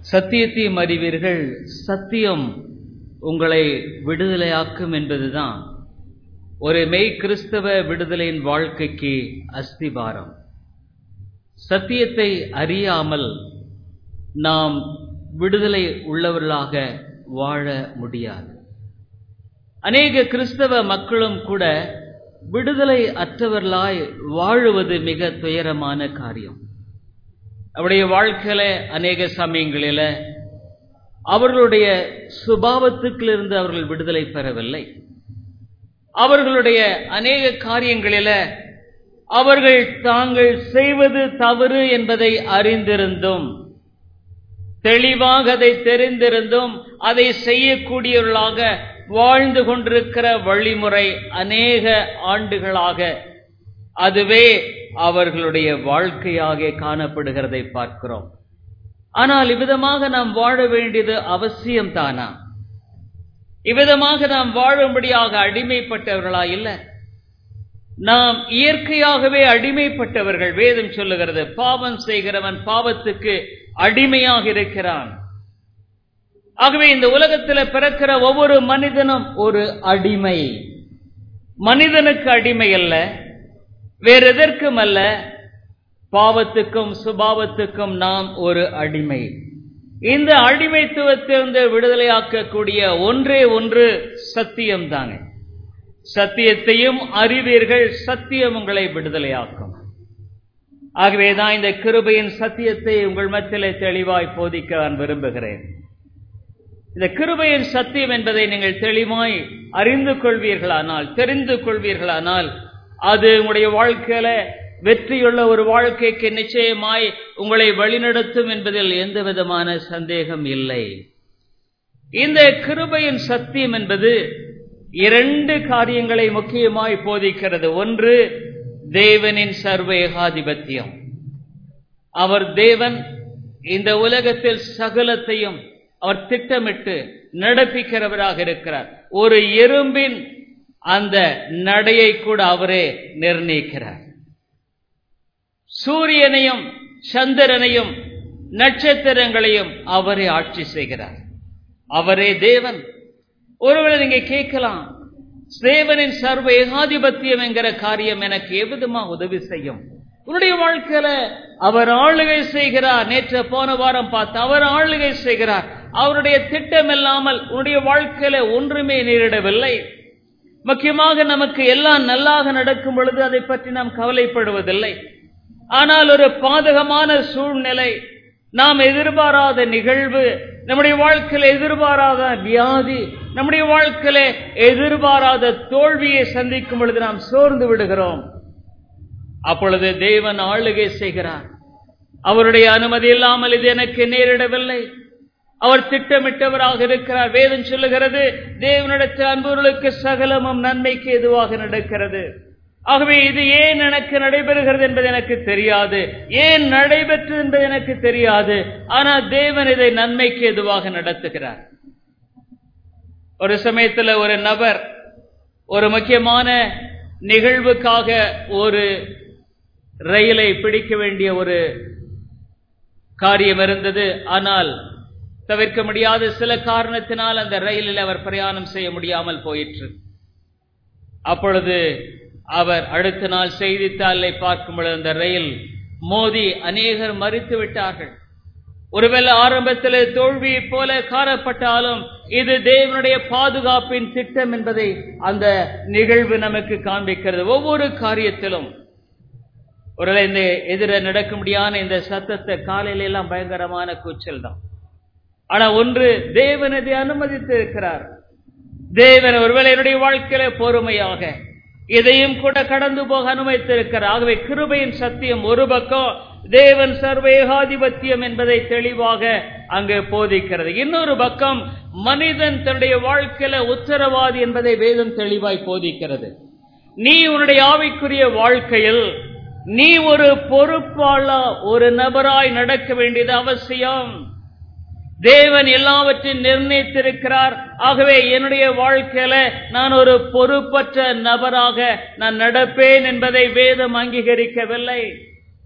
சத்தியத்தையும் அறிவீர்கள் சத்தியம் உங்களை விடுதலையாக்கும் என்பதுதான் ஒரு மெய் கிறிஸ்தவ விடுதலையின் வாழ்க்கைக்கு அஸ்திபாரம் சத்தியத்தை அறியாமல் நாம் விடுதலை உள்ளவர்களாக வாழ முடியாது அநேக கிறிஸ்தவ மக்களும் கூட விடுதலை அற்றவர்களாய் வாழுவது மிக துயரமான காரியம் அவருடைய வாழ்க்கையில அநேக சமயங்களில அவர்களுடைய சுபாவத்துக்கிலிருந்து அவர்கள் விடுதலை பெறவில்லை அவர்களுடைய அநேக காரியங்களில அவர்கள் தாங்கள் செய்வது தவறு என்பதை அறிந்திருந்தும் தெளிவாக அதை தெரிந்திருந்தும் அதை செய்யக்கூடியவர்களாக வாழ்ந்து கொண்டிருக்கிற வழிமுறை அநேக ஆண்டுகளாக அதுவே அவர்களுடைய வாழ்க்கையாக காணப்படுகிறதை பார்க்கிறோம் ஆனால் இவ்விதமாக நாம் வாழ வேண்டியது அவசியம் தானா இவ்விதமாக நாம் வாழும்படியாக அடிமைப்பட்டவர்களா இல்ல நாம் இயற்கையாகவே அடிமைப்பட்டவர்கள் வேதம் சொல்லுகிறது பாவம் செய்கிறவன் பாவத்துக்கு அடிமையாக இருக்கிறான் ஆகவே இந்த உலகத்தில் பிறக்கிற ஒவ்வொரு மனிதனும் ஒரு அடிமை மனிதனுக்கு அடிமை அல்ல வேற எதற்கும் அல்ல பாவத்துக்கும் சுபாவத்துக்கும் நாம் ஒரு அடிமை இந்த அடிமைத்துவத்திலிருந்து விடுதலையாக்கக்கூடிய ஒன்றே ஒன்று சத்தியம் தானே சத்தியத்தையும் அறிவீர்கள் சத்தியம் உங்களை விடுதலையாக்கும் ஆகவேதான் இந்த கிருபையின் சத்தியத்தை உங்கள் மத்தியிலே தெளிவாய் போதிக்க நான் விரும்புகிறேன் இந்த கிருபையின் சத்தியம் என்பதை நீங்கள் தெளிவாய் அறிந்து கொள்வீர்களானால் தெரிந்து கொள்வீர்களானால் அது உங்களுடைய வாழ்க்கையில வெற்றியுள்ள ஒரு வாழ்க்கைக்கு நிச்சயமாய் உங்களை வழிநடத்தும் என்பதில் எந்த விதமான சந்தேகம் இல்லை இந்த கிருபையின் சத்தியம் என்பது இரண்டு காரியங்களை முக்கியமாய் போதிக்கிறது ஒன்று தேவனின் சர்வ ஏகாதிபத்தியம் அவர் தேவன் இந்த உலகத்தில் சகலத்தையும் அவர் திட்டமிட்டு நடப்பிக்கிறவராக இருக்கிறார் ஒரு எறும்பின் அந்த நடையை கூட அவரே நிர்ணயிக்கிறார் சூரியனையும் சந்திரனையும் நட்சத்திரங்களையும் அவரே ஆட்சி செய்கிறார் அவரே தேவன் ஒருவேளை நீங்க கேட்கலாம் தேவனின் சர்வ ஏகாதிபத்தியம் என்கிற காரியம் எனக்கு எவ்விதமா உதவி செய்யும் உன்னுடைய வாழ்க்கையில அவர் ஆளுகை செய்கிறார் நேற்று போன வாரம் பார்த்து அவர் ஆளுகை செய்கிறார் அவருடைய திட்டம் இல்லாமல் உன்னுடைய வாழ்க்கையில ஒன்றுமே நேரிடவில்லை முக்கியமாக நமக்கு எல்லாம் நல்லாக நடக்கும் பொழுது அதை பற்றி நாம் கவலைப்படுவதில்லை ஆனால் ஒரு பாதகமான சூழ்நிலை நாம் எதிர்பாராத நிகழ்வு நம்முடைய வாழ்க்கையில எதிர்பாராத வியாதி நம்முடைய வாழ்க்கையில எதிர்பாராத தோல்வியை சந்திக்கும் பொழுது நாம் சோர்ந்து விடுகிறோம் அப்பொழுது தேவன் ஆளுகை செய்கிறார் அவருடைய அனுமதி இல்லாமல் இது எனக்கு நேரிடவில்லை அவர் திட்டமிட்டவராக இருக்கிறார் வேதம் சொல்லுகிறது தேவனிடத்தில் அன்புகளுக்கு சகலமும் நன்மைக்கு எதுவாக நடக்கிறது ஆகவே இது ஏன் எனக்கு நடைபெறுகிறது என்பது எனக்கு தெரியாது ஏன் நடைபெற்றது என்பது எனக்கு தெரியாது ஆனால் தேவன் இதை நன்மைக்கு எதுவாக நடத்துகிறார் ஒரு சமயத்தில் ஒரு நபர் ஒரு முக்கியமான நிகழ்வுக்காக ஒரு ரயிலை பிடிக்க வேண்டிய ஒரு காரியம் இருந்தது ஆனால் தவிர்க்க முடியாத சில காரணத்தினால் அந்த ரயிலில் அவர் பிரயாணம் செய்ய முடியாமல் போயிற்று அப்பொழுது அவர் அடுத்த நாள் செய்தித்தாளை பார்க்கும் பொழுது அந்த ரயில் மோதி அநேகர் மறித்து விட்டார்கள் ஒருவேளை ஆரம்பத்தில் தோல்வியை போல காணப்பட்டாலும் இது தேவனுடைய பாதுகாப்பின் திட்டம் என்பதை அந்த நிகழ்வு நமக்கு காண்பிக்கிறது ஒவ்வொரு காரியத்திலும் ஒருவேளை இந்த எதிர நடக்க முடியாத இந்த சத்தத்தை காலையில எல்லாம் பயங்கரமான கூச்சல் தான் ஆனா ஒன்று தேவன் இதை அனுமதித்து இருக்கிறார் தேவன் ஒருவேளை என்னுடைய வாழ்க்கையில பொறுமையாக இதையும் கூட கடந்து போக அனுமதித்திருக்கிறார் ஆகவே கிருபையின் சத்தியம் ஒரு பக்கம் தேவன் சர்வேகாதிபத்தியம் என்பதை தெளிவாக அங்கு போதிக்கிறது இன்னொரு பக்கம் மனிதன் தன்னுடைய வாழ்க்கையில உத்தரவாதி என்பதை வேதம் தெளிவாய் போதிக்கிறது நீ உன்னுடைய ஆவிக்குரிய வாழ்க்கையில் நீ ஒரு பொறுப்பாளா ஒரு நபராய் நடக்க வேண்டியது அவசியம் தேவன் எல்லாவற்றையும் நிர்ணயித்திருக்கிறார் ஆகவே என்னுடைய வாழ்க்கையில நான் ஒரு பொறுப்பற்ற நபராக நான் நடப்பேன் என்பதை வேதம் அங்கீகரிக்கவில்லை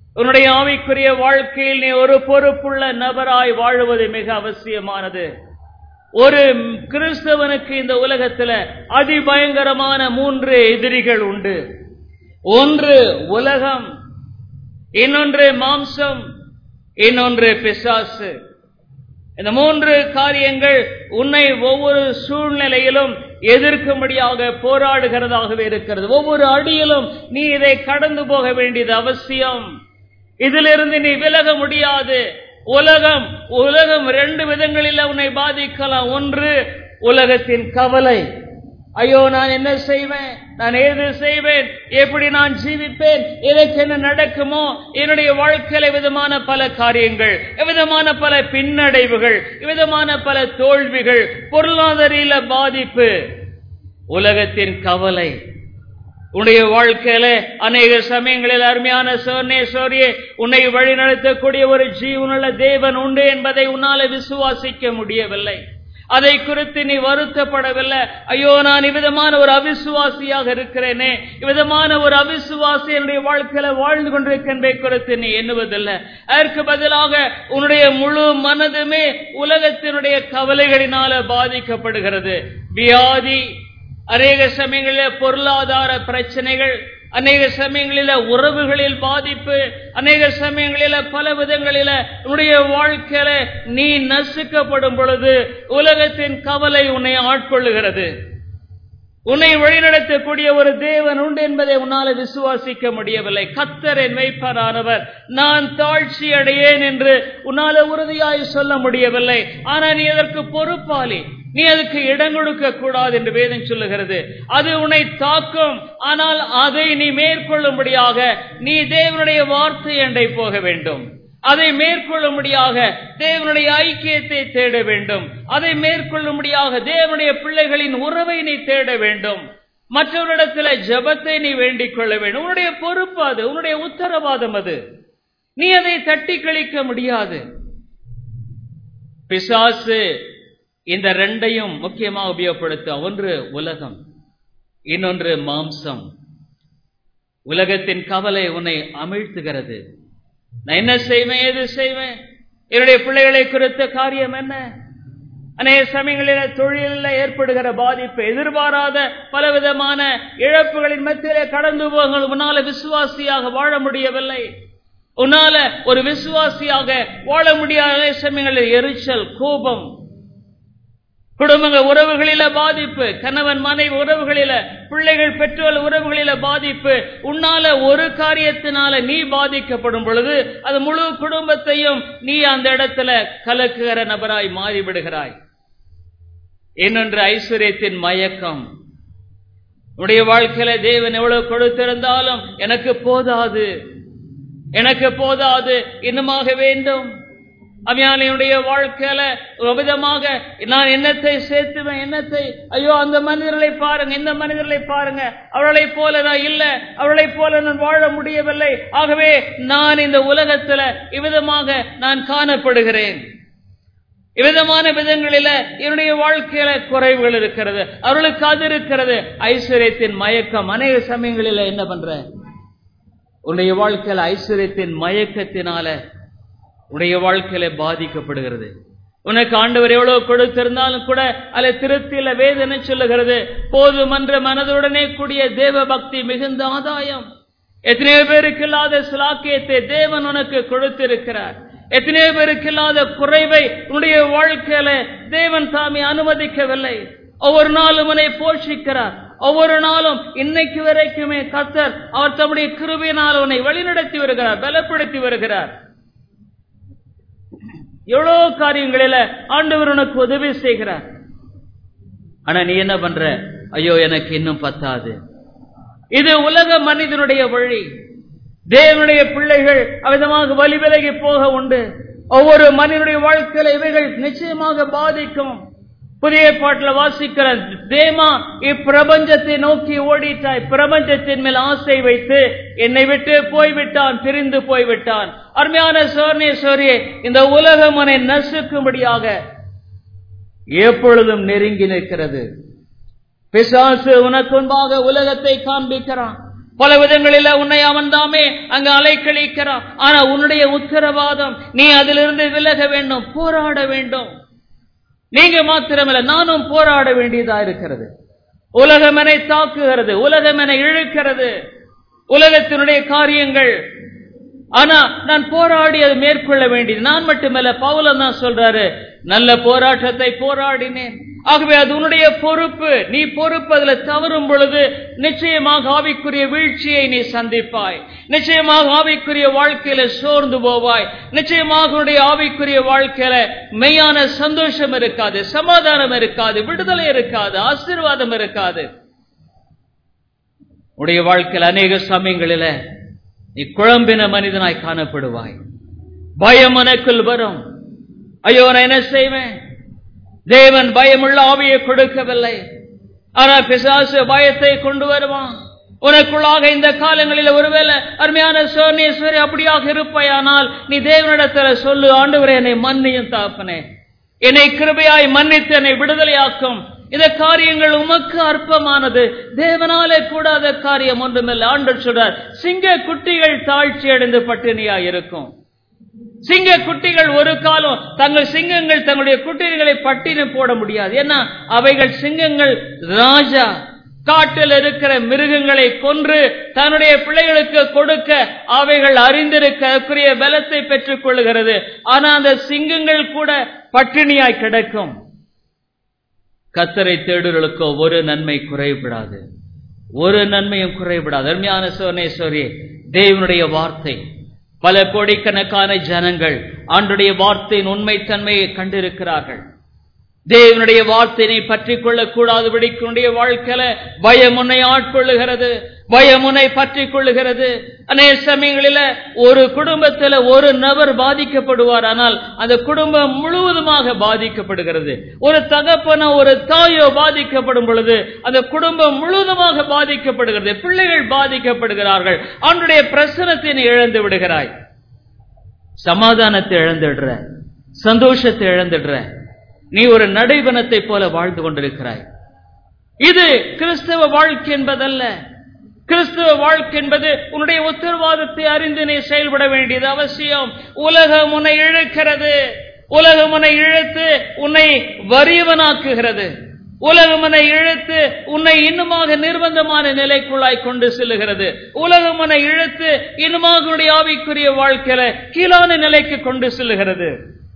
உன்னுடைய ஆவிக்குரிய வாழ்க்கையில் நீ ஒரு பொறுப்புள்ள நபராய் வாழுவது மிக அவசியமானது ஒரு கிறிஸ்தவனுக்கு இந்த உலகத்துல அதிபயங்கரமான மூன்று எதிரிகள் உண்டு ஒன்று உலகம் இன்னொன்று மாம்சம் இன்னொன்று பிசாசு இந்த மூன்று காரியங்கள் உன்னை ஒவ்வொரு சூழ்நிலையிலும் எதிர்க்கும்படியாக போராடுகிறதாகவே இருக்கிறது ஒவ்வொரு அடியிலும் நீ இதை கடந்து போக வேண்டியது அவசியம் இதிலிருந்து நீ விலக முடியாது உலகம் உலகம் ரெண்டு விதங்களில் உன்னை பாதிக்கலாம் ஒன்று உலகத்தின் கவலை ஐயோ நான் என்ன செய்வேன் நான் ஏது செய்வேன் எப்படி நான் ஜீவிப்பேன் எனக்கு என்ன நடக்குமோ என்னுடைய வாழ்க்கையில விதமான பல காரியங்கள் விதமான பல பின்னடைவுகள் விதமான பல தோல்விகள் பொருளாதார பாதிப்பு உலகத்தின் கவலை உன்னுடைய வாழ்க்கையில அநேக சமயங்களில் அருமையான சோர்னே சோரியே உன்னை வழிநடத்தக்கூடிய ஒரு ஜீவனுள்ள தேவன் உண்டு என்பதை உன்னால விசுவாசிக்க முடியவில்லை அதை குறித்து நீ வருத்தப்படவில்லை ஐயோ நான் இவ்விதமான ஒரு அவிசுவாசியாக இருக்கிறேனே இவ்விதமான ஒரு அவிசுவாசி என்னுடைய வாழ்க்கையில வாழ்ந்து கொண்டிருக்கின்றே குறித்து நீ எண்ணுவதில்லை அதற்கு பதிலாக உன்னுடைய முழு மனதுமே உலகத்தினுடைய கவலைகளினால பாதிக்கப்படுகிறது வியாதி அநேக சமயங்களில் பொருளாதார பிரச்சனைகள் அநேக சமயங்களில உறவுகளில் பாதிப்பு அநேக சமயங்களில பல விதங்களில உன்னுடைய வாழ்க்கையில நீ நசுக்கப்படும் பொழுது உலகத்தின் கவலை உன்னை ஆட்கொள்ளுகிறது உன்னை வழிநடத்தக்கூடிய ஒரு தேவன் உண்டு என்பதை உன்னால விசுவாசிக்க முடியவில்லை கத்தர் என் வைப்பரானவர் நான் தாழ்ச்சி அடையேன் என்று உன்னால உறுதியாய் சொல்ல முடியவில்லை ஆனா நீ அதற்கு பொறுப்பாளி நீ அதுக்கு இடம் கொடுக்க கூடாது என்று வேதம் சொல்லுகிறது அது உன்னை தாக்கும் ஆனால் அதை நீ மேற்கொள்ளும்படியாக நீ தேவனுடைய வார்த்தை அண்டை போக வேண்டும் அதை மேற்கொள்ளும்படியாக தேவனுடைய ஐக்கியத்தை தேட வேண்டும் அதை மேற்கொள்ளும்படியாக தேவனுடைய பிள்ளைகளின் உறவை நீ தேட வேண்டும் மற்றவரிடத்துல ஜபத்தை நீ வேண்டிக் கொள்ள வேண்டும் உன்னுடைய பொறுப்பு அது உன்னுடைய உத்தரவாதம் அது நீ அதை தட்டி கழிக்க முடியாது பிசாசு இந்த ரெண்டையும் முக்கியமாக உபயோகப்படுத்த ஒன்று உலகம் இன்னொன்று மாம்சம் உலகத்தின் கவலை உன்னை அமிழ்த்துகிறது நான் என்ன செய்வேன் ஏது செய்வேன் என்னுடைய பிள்ளைகளை குறித்த காரியம் என்ன அநேக சமயங்களில் தொழிலில் ஏற்படுகிற பாதிப்பு எதிர்பாராத பலவிதமான இழப்புகளின் மத்தியிலே கடந்து போக உன்னால விசுவாசியாக வாழ முடியவில்லை உன்னால ஒரு விசுவாசியாக வாழ முடியாத சமயங்களில் எரிச்சல் கோபம் குடும்பங்க உறவுகளில பாதிப்பு கணவன் மனைவி உறவுகளில பிள்ளைகள் பெற்றோர் உறவுகளில பாதிப்பு உன்னால ஒரு காரியத்தினால நீ பாதிக்கப்படும் பொழுது அது முழு குடும்பத்தையும் நீ அந்த இடத்துல கலக்குகிற நபராய் மாறிவிடுகிறாய் இன்னொன்று ஐஸ்வர்யத்தின் மயக்கம் உடைய வாழ்க்கையில தேவன் எவ்வளவு கொடுத்திருந்தாலும் எனக்கு போதாது எனக்கு போதாது இன்னுமாக வேண்டும் அவியானியுடைய வாழ்க்கையில விதமாக நான் என்னத்தை சேர்த்துவேன் என்னத்தை ஐயோ அந்த மனிதர்களை பாருங்க இந்த மனிதர்களை பாருங்க அவளை போல நான் இல்ல அவளை போல நான் வாழ முடியவில்லை ஆகவே நான் இந்த உலகத்துல இவ்விதமாக நான் காணப்படுகிறேன் இவ்விதமான விதங்களில என்னுடைய வாழ்க்கையில குறைவுகள் இருக்கிறது அவர்களுக்கு அது இருக்கிறது ஐஸ்வர்யத்தின் மயக்கம் அநேக சமயங்களில என்ன பண்ற உன்னுடைய வாழ்க்கையில ஐஸ்வர்யத்தின் மயக்கத்தினால உடைய வாழ்க்கையில பாதிக்கப்படுகிறது உனக்கு ஆண்டவர் எவ்வளவு கொடுத்திருந்தாலும் கூட அல்ல திருப்தியில வேதனை சொல்லுகிறது போதுமன்ற மனதுடனே கூடிய தேவ பக்தி மிகுந்த ஆதாயம் எத்தனையோ பேருக்கு இல்லாத சுலாக்கியத்தை தேவன் உனக்கு கொடுத்திருக்கிறார் எத்தனையோ பேருக்கு இல்லாத குறைவை உன்னுடைய வாழ்க்கையில தேவன் தாமி அனுமதிக்கவில்லை ஒவ்வொரு நாளும் உன்னை போஷிக்கிறார் ஒவ்வொரு நாளும் இன்னைக்கு வரைக்குமே கத்தர் அவர் தம்முடைய கிருபியினால் உன்னை வழிநடத்தி வருகிறார் பலப்படுத்தி வருகிறார் எவ்வளவு காரியங்களில ஆண்டவர் உனக்கு உதவி செய்கிறார் ஆனா நீ என்ன பண்ற ஐயோ எனக்கு இன்னும் பத்தாது இது உலக மனிதனுடைய வழி தேவனுடைய பிள்ளைகள் அவிதமாக வழி விலகி போக உண்டு ஒவ்வொரு மனிதனுடைய வாழ்க்கையில இவைகள் நிச்சயமாக பாதிக்கும் புதிய பாட்டில் வாசிக்கிற தேமா இப்பிரபஞ்சத்தை நோக்கி ஓடிட்டாய் பிரபஞ்சத்தின் மேல் ஆசை வைத்து என்னை விட்டு போய்விட்டான் பிரிந்து போய்விட்டான் அருமையான சோர்ணேஸ்வரியே இந்த உலகம் உன்னை நசுக்கும்படியாக எப்பொழுதும் நெருங்கி நிற்கிறது பிசாசு உனக்கு முன்பாக உலகத்தை காண்பிக்கிறான் பல விதங்களில உன்னை அவன் தாமே அங்கு அலைக்கழிக்கிறான் ஆனா உன்னுடைய உத்தரவாதம் நீ அதிலிருந்து விலக வேண்டும் போராட வேண்டும் நீங்க மாத்திரமல்ல நானும் போராட வேண்டியதா இருக்கிறது உலகம் என்னை தாக்குகிறது உலகம் என்னை இழுக்கிறது உலகத்தினுடைய காரியங்கள் ஆனா நான் போராடி அதை மேற்கொள்ள வேண்டியது நான் மட்டுமல்ல பவுலம் தான் சொல்றாரு நல்ல போராட்டத்தை போராடினேன் ஆகவே அது உன்னுடைய பொறுப்பு நீ பொறுப்பு அதுல தவறும் பொழுது நிச்சயமாக ஆவிக்குரிய வீழ்ச்சியை நீ சந்திப்பாய் நிச்சயமாக ஆவிக்குரிய வாழ்க்கையில சோர்ந்து போவாய் நிச்சயமாக உன்னுடைய ஆவிக்குரிய வாழ்க்கையில மெய்யான சந்தோஷம் இருக்காது சமாதானம் இருக்காது விடுதலை இருக்காது ஆசீர்வாதம் இருக்காது உடைய வாழ்க்கையில் அநேக சமயங்களில நீ குழம்பின மனிதனாய் காணப்படுவாய் பயம் உனக்குள் வரும் ஐயோ நான் என்ன செய்வேன் தேவன் பயமுள்ள ஆவியை கொடுக்கவில்லை ஆனால் பிசாசு பயத்தை கொண்டு வருவான் உனக்குள்ளாக இந்த காலங்களில் ஒருவேளை அருமையான சோனேஸ்வரி அப்படியாக இருப்பாயானால் நீ தேவனிடத்துல சொல்லு ஆண்டவரே என்னை மன்னியும் தாப்பனே என்னை கிருபையாய் மன்னித்து என்னை விடுதலையாக்கும் இந்த காரியங்கள் உமக்கு அற்பமானது தேவனாலே கூடாத காரியம் ஒன்றுமில்லை ஆண்டு சொல்றார் சிங்க குட்டிகள் தாழ்ச்சி அடைந்து பட்டினியாய் இருக்கும் சிங்க குட்டிகள் ஒரு காலம் தங்கள் சிங்கங்கள் தங்களுடைய குட்டிகளை பட்டினி போட முடியாது ஏன்னா அவைகள் சிங்கங்கள் ராஜா காட்டில் இருக்கிற மிருகங்களை கொன்று தன்னுடைய பிள்ளைகளுக்கு கொடுக்க அவைகள் அறிந்திருக்கக்கூடிய பலத்தை பெற்றுக் கொள்ளுகிறது ஆனா அந்த சிங்கங்கள் கூட பட்டினியாய் கிடக்கும் கத்தரை தேடுகளுக்கோ ஒரு நன்மை குறைபடாது ஒரு நன்மையும் குறைபடாது அருமையான சோனேஸ்வரி தேவனுடைய வார்த்தை பல கோடிக்கணக்கான ஜனங்கள் ஆண்டுடைய வார்த்தையின் உண்மைத்தன்மையை கண்டிருக்கிறார்கள் தேவனுடைய வார்த்தையை பற்றி கொள்ளக்கூடாதபடிக்கு உன்னுடைய வாழ்க்கையில பயம் உன்னை ஆட்கொள்ளுகிறது பயம் உன்னை பற்றி கொள்ளுகிறது அநேக சமயங்களில ஒரு குடும்பத்துல ஒரு நபர் பாதிக்கப்படுவார் ஆனால் அந்த குடும்பம் முழுவதுமாக பாதிக்கப்படுகிறது ஒரு தகப்பனோ ஒரு தாயோ பாதிக்கப்படும் பொழுது அந்த குடும்பம் முழுவதுமாக பாதிக்கப்படுகிறது பிள்ளைகள் பாதிக்கப்படுகிறார்கள் அவனுடைய பிரசனத்தை நீ இழந்து விடுகிறாய் சமாதானத்தை இழந்துடுற சந்தோஷத்தை இழந்துடுற நீ ஒரு நடைபனத்தை போல வாழ்ந்து கொண்டிருக்கிறாய் இது கிறிஸ்தவ வாழ்க்கை என்பதல்ல கிறிஸ்துவ வாழ்க்கை என்பது உன்னுடைய உத்தரவாதத்தை அறிந்து நீ செயல்பட வேண்டியது அவசியம் உலகம் உன்னை இழுக்கிறது உலகம் உன்னை இழுத்து உன்னை வறியவனாக்குகிறது உலகம் உன்னை இழுத்து உன்னை இன்னுமாக நிர்பந்தமான நிலைக்குள்ளாய் கொண்டு செல்லுகிறது உலகம் உன்னை இழுத்து இன்னுமாக உன்னுடைய ஆவிக்குரிய வாழ்க்கையில கீழான நிலைக்கு கொண்டு செல்லுகிறது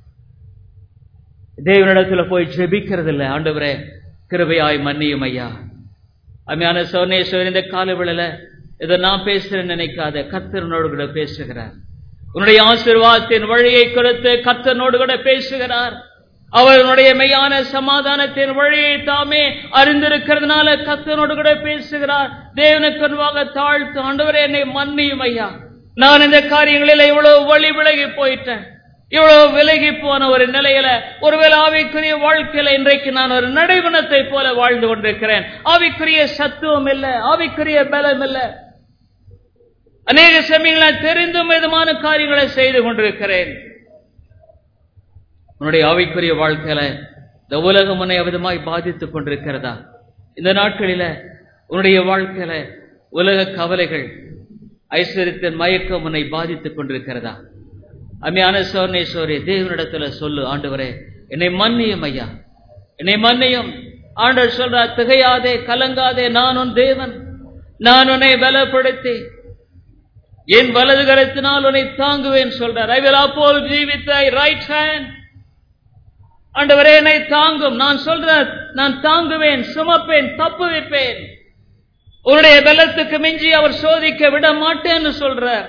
தேவனிடத்துல போய் ஜெபிக்கிறது இல்லை ஆண்டவரே கிருபையாய் மன்னியும் ஐயா அம்மையான சோனேஸ்வரன் இந்த காலவிழல இதை நான் பேசுறேன்னு நினைக்காத கத்தரனோடு கூட பேசுகிறார் உன்னுடைய ஆசீர்வாதத்தின் வழியை கொடுத்து கத்தனோடு கூட பேசுகிறார் அவர்களுடைய மெய்யான சமாதானத்தின் வழியை தாமே அறிந்திருக்கிறதுனால கத்தனோடு கூட பேசுகிறார் தேவனுக்கு முன்பாக தாழ்த்து ஆண்டவரே என்னை மன்னியும் ஐயா நான் இந்த காரியங்களில் இவ்வளவு வழி விலகி போயிட்டேன் இவ்வளவு விலகி போன ஒரு நிலையில ஒருவேளை ஆவிக்குரிய வாழ்க்கையில இன்றைக்கு நான் ஒரு நடைபணத்தை போல வாழ்ந்து கொண்டிருக்கிறேன் ஆவிக்குரிய சத்துவம் இல்ல ஆவிக்குரிய பலம் இல்ல அநேக சமயங்கள் தெரிந்தும் விதமான காரியங்களை செய்து கொண்டிருக்கிறேன் உன்னுடைய ஆவிக்குரிய வாழ்க்கையில இந்த உலகம் உன்னை அவிதமாய் பாதித்துக் கொண்டிருக்கிறதா இந்த நாட்களில உன்னுடைய வாழ்க்கையில உலக கவலைகள் ஐஸ்வர்யத்தின் மயக்கம் உன்னை பாதித்துக் கொண்டிருக்கிறதா அம்மையான சோர்ணேஸ்வரி தேவனிடத்துல சொல்லு ஆண்டவரே என்னை மன்னியும் ஐயா என்னை மன்னியும் ஆண்டவர் சொல்றார் திகையாதே கலங்காதே நான் உன் தேவன் நான் உன்னை பலப்படுத்தி என் வலது கரத்தினால் உன்னை தாங்குவேன் சொல்றார் I will uphold thee with right hand ஆண்டவரே என்னை தாங்கும் நான் சொல்றேன் நான் தாங்குவேன் சுமப்பேன் தப்பு வைப்பேன் உன்னுடைய பலத்துக்கு மிஞ்சி அவர் சோதிக்க விட மாட்டேன்னு சொல்றார்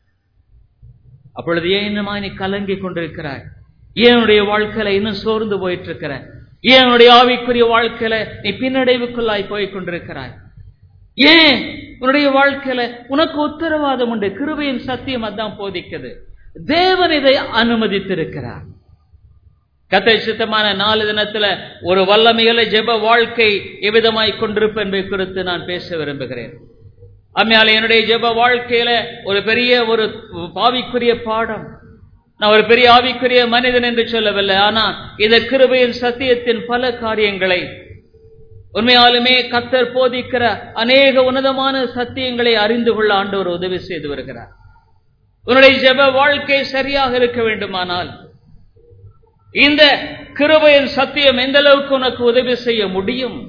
அப்பொழுது ஏன் இன்னுமா நீ கலங்கி கொண்டிருக்கிறாய் ஏன் உன்னுடைய வாழ்க்கையில இன்னும் சோர்ந்து போயிட்டு இருக்கிற ஏன் உன்னுடைய ஆவிக்குரிய வாழ்க்கையில நீ பின்னடைவுக்குள்ளாய் போய் கொண்டிருக்கிறாய் ஏன் உன்னுடைய வாழ்க்கையில உனக்கு உத்தரவாதம் உண்டு கிருபையின் சத்தியம் அதான் போதிக்குது தேவன் இதை அனுமதித்திருக்கிறார் கத்தை சித்தமான நாலு தினத்துல ஒரு வல்லமையில ஜெப வாழ்க்கை எவ்விதமாய் கொண்டிருப்பு என்பதை குறித்து நான் பேச விரும்புகிறேன் அம்மையால என்னுடைய ஜெப வாழ்க்கையில ஒரு பெரிய ஒரு ஆவிக்குரிய பாடம் நான் ஒரு பெரிய ஆவிக்குரிய மனிதன் என்று சொல்லவில்லை ஆனா இந்த கிருபையின் சத்தியத்தின் பல காரியங்களை உண்மையாலுமே கத்தர் போதிக்கிற அநேக உன்னதமான சத்தியங்களை அறிந்து கொள்ள ஆண்டவர் உதவி செய்து வருகிறார் உன்னுடைய ஜெப வாழ்க்கை சரியாக இருக்க வேண்டுமானால் இந்த கிருபையின் சத்தியம் எந்த அளவுக்கு உனக்கு உதவி செய்ய முடியும்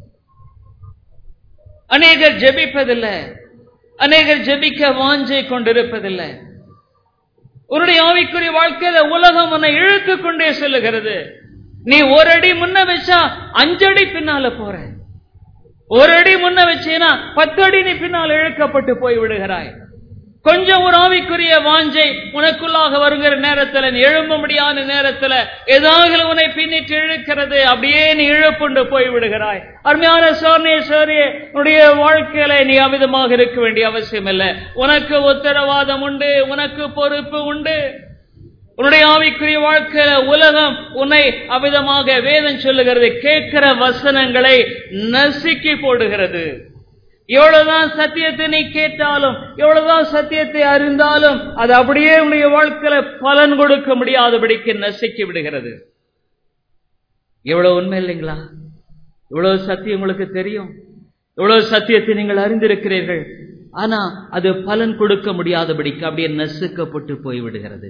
அநேகர் ஜெபிப்பதில்லை அநேகர் ஜெபிக்க வாஞ்சை கொண்டிருப்பதில்லை உன்னுடைய ஆவிக்குரிய வாழ்க்கையில உலகம் உன்னை இழுத்து கொண்டே செல்லுகிறது நீ ஒரு அடி முன்ன வச்சா அஞ்சு அடி பின்னால போற ஒரு அடி முன்ன வச்சேனா பத்து அடி நீ பின்னால் இழுக்கப்பட்டு போய் விடுகிறாய் கொஞ்சம் ஒரு ஆவிக்குரிய வாஞ்சை உனக்குள்ளாக வருகிற நேரத்துல நீ எழும்ப முடியாத நேரத்துல ஏதாவது உன்னை பின்னிட்டு இழுக்கிறது அப்படியே நீ இழுப்புண்டு போய் விடுகிறாய் அருமையான சோர்னே சோரியே உன்னுடைய வாழ்க்கையில நீ அமிதமாக இருக்க வேண்டிய அவசியம் இல்லை உனக்கு உத்தரவாதம் உண்டு உனக்கு பொறுப்பு உண்டு உன்னுடைய ஆவிக்குரிய வாழ்க்கையில உலகம் உன்னை அமிதமாக வேதம் சொல்லுகிறது கேட்கிற வசனங்களை நசுக்கி போடுகிறது எவ்வளவுதான் சத்தியத்தை நீ கேட்டாலும் எவ்வளவுதான் சத்தியத்தை அறிந்தாலும் அது அப்படியே உன்னுடைய வாழ்க்கையில பலன் கொடுக்க முடியாதபடிக்கு நசுக்கி விடுகிறது எவ்வளவு உண்மை இல்லைங்களா இவ்வளவு சத்தியம் உங்களுக்கு தெரியும் இவ்வளவு சத்தியத்தை நீங்கள் அறிந்திருக்கிறீர்கள் ஆனா அது பலன் கொடுக்க முடியாதபடிக்கு அப்படியே நசுக்கப்பட்டு போய்விடுகிறது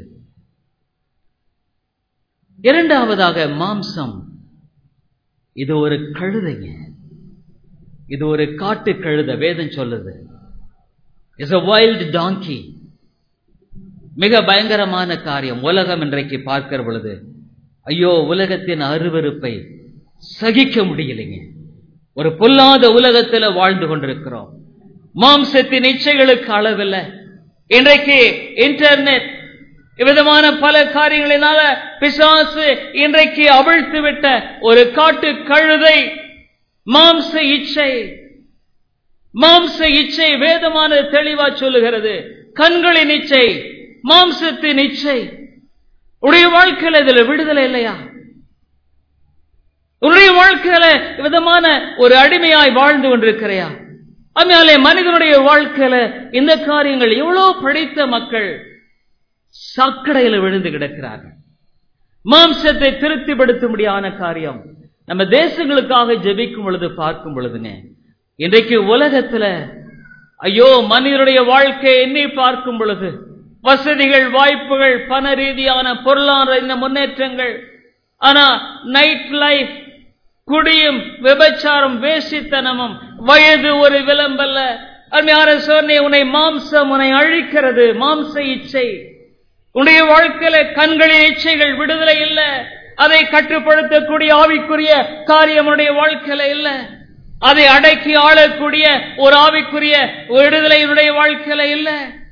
இரண்டாவதாக மாம்சம் இது ஒரு கழுதைங்க இது ஒரு காட்டு கழுத வேதம் சொல்லுது இஸ் a வைல்டு டாங்கி மிக பயங்கரமான காரியம் உலகம் இன்றைக்கு பார்க்கிற பொழுது ஐயோ உலகத்தின் அருவருப்பை சகிக்க முடியலைங்க ஒரு பொல்லாத உலகத்துல வாழ்ந்து கொண்டிருக்கிறோம் மாம்சத்தின் இச்சைகளுக்கு அளவில்லை இன்றைக்கு இன்டர்நெட் விதமான பல காரியங்களினால பிசாசு இன்றைக்கு அவிழ்த்து விட்ட ஒரு காட்டு கழுதை மாம்ச இச்சை மாம்ச இச்சை வேதமானது தெளிவா சொல்லுகிறது கண்களின் இச்சை மாம்சத்தின் இச்சை உடைய வாழ்க்கையில இதுல விடுதலை இல்லையா உன்னுடைய வாழ்க்கையில விதமான ஒரு அடிமையாய் வாழ்ந்து கொண்டிருக்கிறையா அதனாலே மனிதனுடைய வாழ்க்கையில இந்த காரியங்கள் எவ்வளவு படித்த மக்கள் சாக்கடையில விழுந்து கிடக்கிறார்கள் மாம்சத்தை திருப்திப்படுத்த முடியாத காரியம் நம்ம தேசங்களுக்காக ஜெபிக்கும் பொழுது பார்க்கும் பொழுதுங்க இன்றைக்கு உலகத்துல ஐயோ மனிதனுடைய வாழ்க்கையை எண்ணி பார்க்கும் பொழுது வசதிகள் வாய்ப்புகள் பண ரீதியான பொருளாதார இந்த முன்னேற்றங்கள் ஆனா நைட் லைஃப் குடியும் விபச்சாரம் வேசித்தனமும் வயது ஒரு விளம்பல்ல அருமையான சோர்னே உன்னை மாம்சம் உன்னை அழிக்கிறது மாம்ச இச்சை உன்னுடைய வாழ்க்கையில கண்களின் இச்சைகள் விடுதலை இல்ல அதை கட்டுப்படுத்தக்கூடிய ஆவிக்குரிய காரியம் உன்னுடைய வாழ்க்கையில இல்ல அதை அடக்கி ஆளக்கூடிய ஒரு ஆவிக்குரிய விடுதலை உன்னுடைய வாழ்க்கையில இல்ல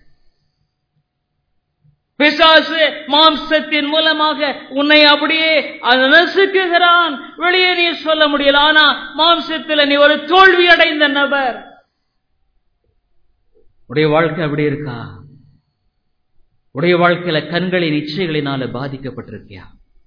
பிசாசு மாம்சத்தின் மூலமாக உன்னை அப்படியே நசுக்குகிறான் வெளியே நீ சொல்ல முடியல ஆனா மாம்சத்தில் நீ ஒரு தோல்வி அடைந்த நபர் உடைய வாழ்க்கை அப்படி இருக்கா உடைய வாழ்க்கையில கண்களின் இச்சைகளினால பாதிக்கப்பட்டிருக்கியா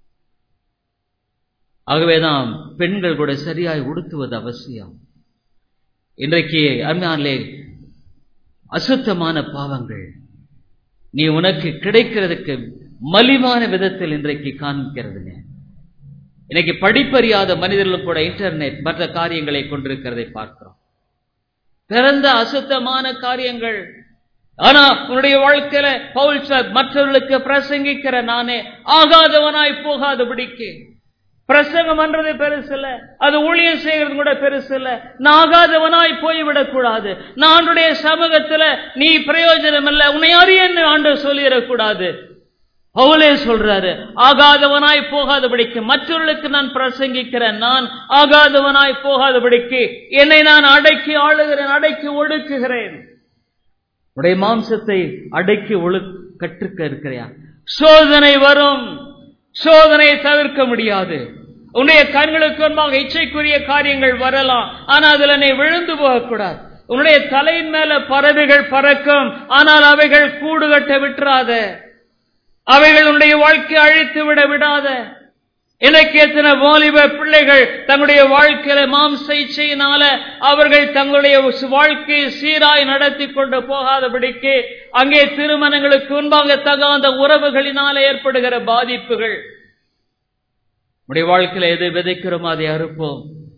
ஆகவேதான் பெண்கள் கூட சரியாய் உடுத்துவது அவசியம் இன்றைக்கு அருமையானே அசுத்தமான பாவங்கள் நீ உனக்கு கிடைக்கிறதுக்கு மலிவான விதத்தில் இன்றைக்கு காண்பிக்கிறதுங்க இன்னைக்கு படிப்பறியாத மனிதர்களும் கூட இன்டர்நெட் மற்ற காரியங்களை கொண்டிருக்கிறதை பார்க்கிறோம் பிறந்த அசுத்தமான காரியங்கள் ஆனா உன்னுடைய வாழ்க்கையில பவுல் சார் மற்றவர்களுக்கு பிரசங்கிக்கிற நானே ஆகாதவனாய் போகாதபடிக்கு பிரசங்கம் பண்றது பெருசு இல்ல அது ஊழியம் செய்யறது கூட பெருசு இல்ல நான் ஆகாதவனாய் போய்விடக் கூடாது நான் ஆண்டுடைய சமூகத்துல நீ பிரயோஜனம் இல்ல உன்னை அறியன்னு ஆண்டு சொல்லிடக்கூடாது பவுலே சொல்றாரு ஆகாதவனாய் போகாதபடிக்கு மற்றவர்களுக்கு நான் பிரசங்கிக்கிறேன் நான் ஆகாதவனாய் போகாதபடிக்கு என்னை நான் அடக்கி ஆளுகிறேன் அடக்கி ஒடுக்குகிறேன் உடைய மாம்சத்தை அடக்கி ஒழு கற்றுக்க இருக்கிறியா சோதனை வரும் சோதனையை தவிர்க்க முடியாது உன்னுடைய கண்களுக்கு முன்பாக இச்சைக்குரிய காரியங்கள் வரலாம் ஆனா அதுல நீ விழுந்து போகக்கூடாது உன்னுடைய தலையின் மேல பறவைகள் பறக்கும் ஆனால் அவைகள் கூடு கட்ட விட்டுறாத அவைகள் உன்னுடைய வாழ்க்கை அழித்து விட விடாத எனக்கு எத்தனை வாலிப பிள்ளைகள் தங்களுடைய வாழ்க்கையில மாம்ச இச்சையினால அவர்கள் தங்களுடைய வாழ்க்கையை சீராய் நடத்தி கொண்டு போகாதபடிக்கு அங்கே திருமணங்களுக்கு முன்பாக தகாத உறவுகளினால ஏற்படுகிற பாதிப்புகள் நம்முடைய வாழ்க்கையில எது விதைக்கிறோமோ அதை அறுப்போம்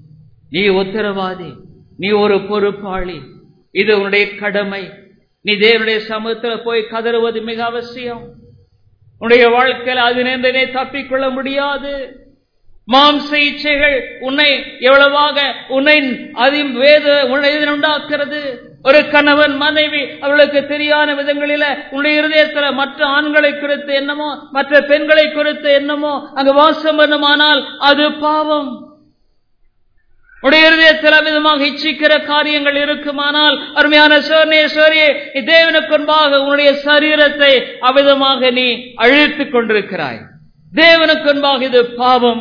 நீ உத்தரவாதி நீ ஒரு பொறுப்பாளி இது உன்னுடைய கடமை நீ தேவனுடைய சமூகத்துல போய் கதறுவது மிக அவசியம் உன்னுடைய வாழ்க்கையில் அதினின்றே தப்பிக்கொள்ள முடியாது மாம்ச இச்சைகள் உன்னை எவ்வளவாக உன்னை அதி வேத உன்னை உண்டாக்குறது ஒரு கணவன் மனைவி அவர்களுக்கு தெரியாத விதங்களில உன்னுடைய இருதயத்துல மற்ற ஆண்களை குறித்து என்னமோ மற்ற பெண்களை குறித்து என்னமோ அங்கு வாசம் பண்ணுமானால் அது பாவம் உடைய இருதயத்தில் விதமாக இச்சிக்கிற காரியங்கள் இருக்குமானால் அருமையான சோர்ணேஸ்வரியே நீ தேவனுக்கு முன்பாக உன்னுடைய சரீரத்தை அவிதமாக நீ அழித்துக் கொண்டிருக்கிறாய் தேவனுக்கு முன்பாக இது பாவம்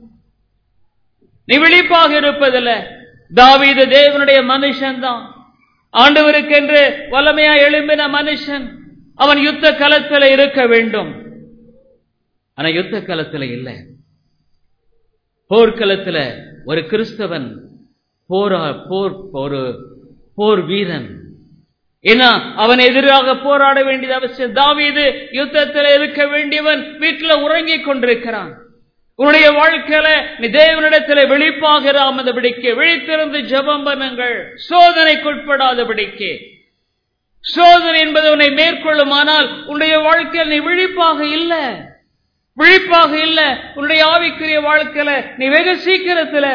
நீ விழிப்பாக இருப்பதில்ல தாவீது தேவனுடைய மனுஷன்தான் ஆண்டவருக்கென்று வல்லமையா எழும்பின மனுஷன் அவன் யுத்த களத்தில் இருக்க வேண்டும் ஆனா யுத்த களத்தில் இல்லை போர்க்களத்தில் ஒரு கிறிஸ்தவன் போரா போர் ஒரு போர் வீரன் ஏன்னா அவன் எதிராக போராட வேண்டியது அவசியம் தாவீது யுத்தத்தில் இருக்க வேண்டியவன் வீட்டில் உறங்கிக் கொண்டிருக்கிறான் உன்னுடைய வாழ்க்கையில நீ தேவனிடத்தில் வெளிப்பாக இராமதபடிக்கு விழித்திருந்து ஜபம் பண்ணுங்கள் சோதனைக்குட்படாதபடிக்கு சோதனை என்பது உன்னை மேற்கொள்ளுமானால் உன்னுடைய வாழ்க்கையில் நீ விழிப்பாக இல்லை விழிப்பாக இல்ல உன்னுடைய ஆவிக்குரிய வாழ்க்கையில நீ வெகு சீக்கிரத்துல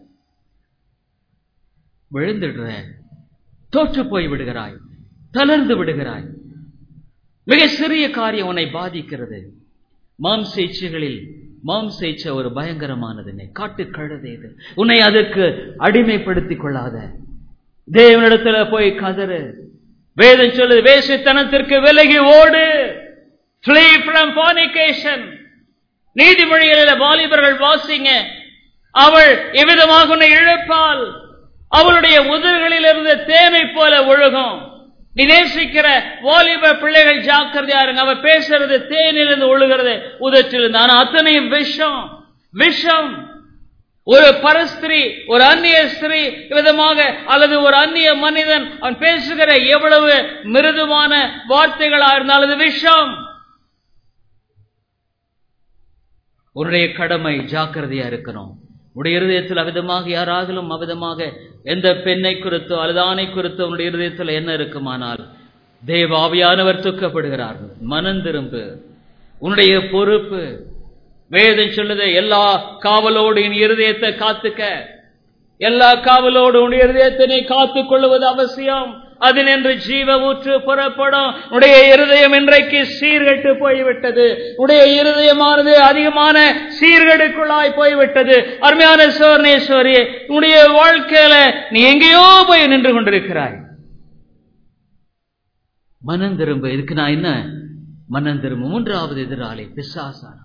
விழுந்துடுற தோற்று போய் விடுகிறாய் தளர்ந்து விடுகிறாய் மிக சிறிய காரியம் உன்னை பாதிக்கிறது மாம்ச இச்சைகளில் மாம்ச இச்சை ஒரு பயங்கரமானது காட்டு கழுதை இது உன்னை அதுக்கு அடிமைப்படுத்திக் கொள்ளாத தேவனிடத்துல போய் கதறு வேதம் சொல்லுது வேசித்தனத்திற்கு விலகி ஓடு flee from fornication நீதிமொழிகளில் வாலிபர்கள் வாசிங்க அவள் எவ்விதமாக உன்னை இழப்பால் அவளுடைய உதடுகளில் இருந்து தேனை போல ஒழுகும் நீ நேசிக்கிற வாலிப பிள்ளைகள் ஜாக்கிரதையா இருங்க அவ பேசுறது தேனிலிருந்து ஒழுகிறது உதற்றிலிருந்து ஆனா அத்தனையும் விஷம் விஷம் ஒரு பரஸ்திரி ஒரு அந்நிய ஸ்திரீ விதமாக அல்லது ஒரு அந்நிய மனிதன் அவன் பேசுகிற எவ்வளவு மிருதுவான வார்த்தைகளா இருந்தால் அது விஷம் உன்னுடைய கடமை ஜாக்கிரதையா இருக்கணும் உன்னுடைய இருதயத்தில் அவிதமாக யாராகிலும் அவிதமாக எந்த பெண்ணை குறித்தோ அல்லது ஆணை குறித்தோ உன்னுடைய இருதயத்தில் என்ன இருக்குமானால் தேவாவியானவர் துக்கப்படுகிறார்கள் மனம் திரும்பு உன்னுடைய பொறுப்பு வேதம் சொல்லுது எல்லா காவலோடு என் இருதயத்தை காத்துக்க எல்லா காவலோடு உன் இருதயத்தை நீ காத்துக் கொள்வது அவசியம் அதினின்று ஜீவ ஊற்று புறப்படும் உடைய இருதயம் இன்றைக்கு சீர்கெட்டு போய்விட்டது உடைய இருதயமானது அதிகமான சீர்கெடுக்குள்ளாய் போய்விட்டது அருமையான சோர்ணேஸ்வரி உன்னுடைய வாழ்க்கையில நீ எங்கேயோ போய் நின்று கொண்டிருக்கிறாய் மனம் திரும்ப இதுக்கு நான் என்ன மனம் திரும்ப மூன்றாவது எதிராளி பிசாசான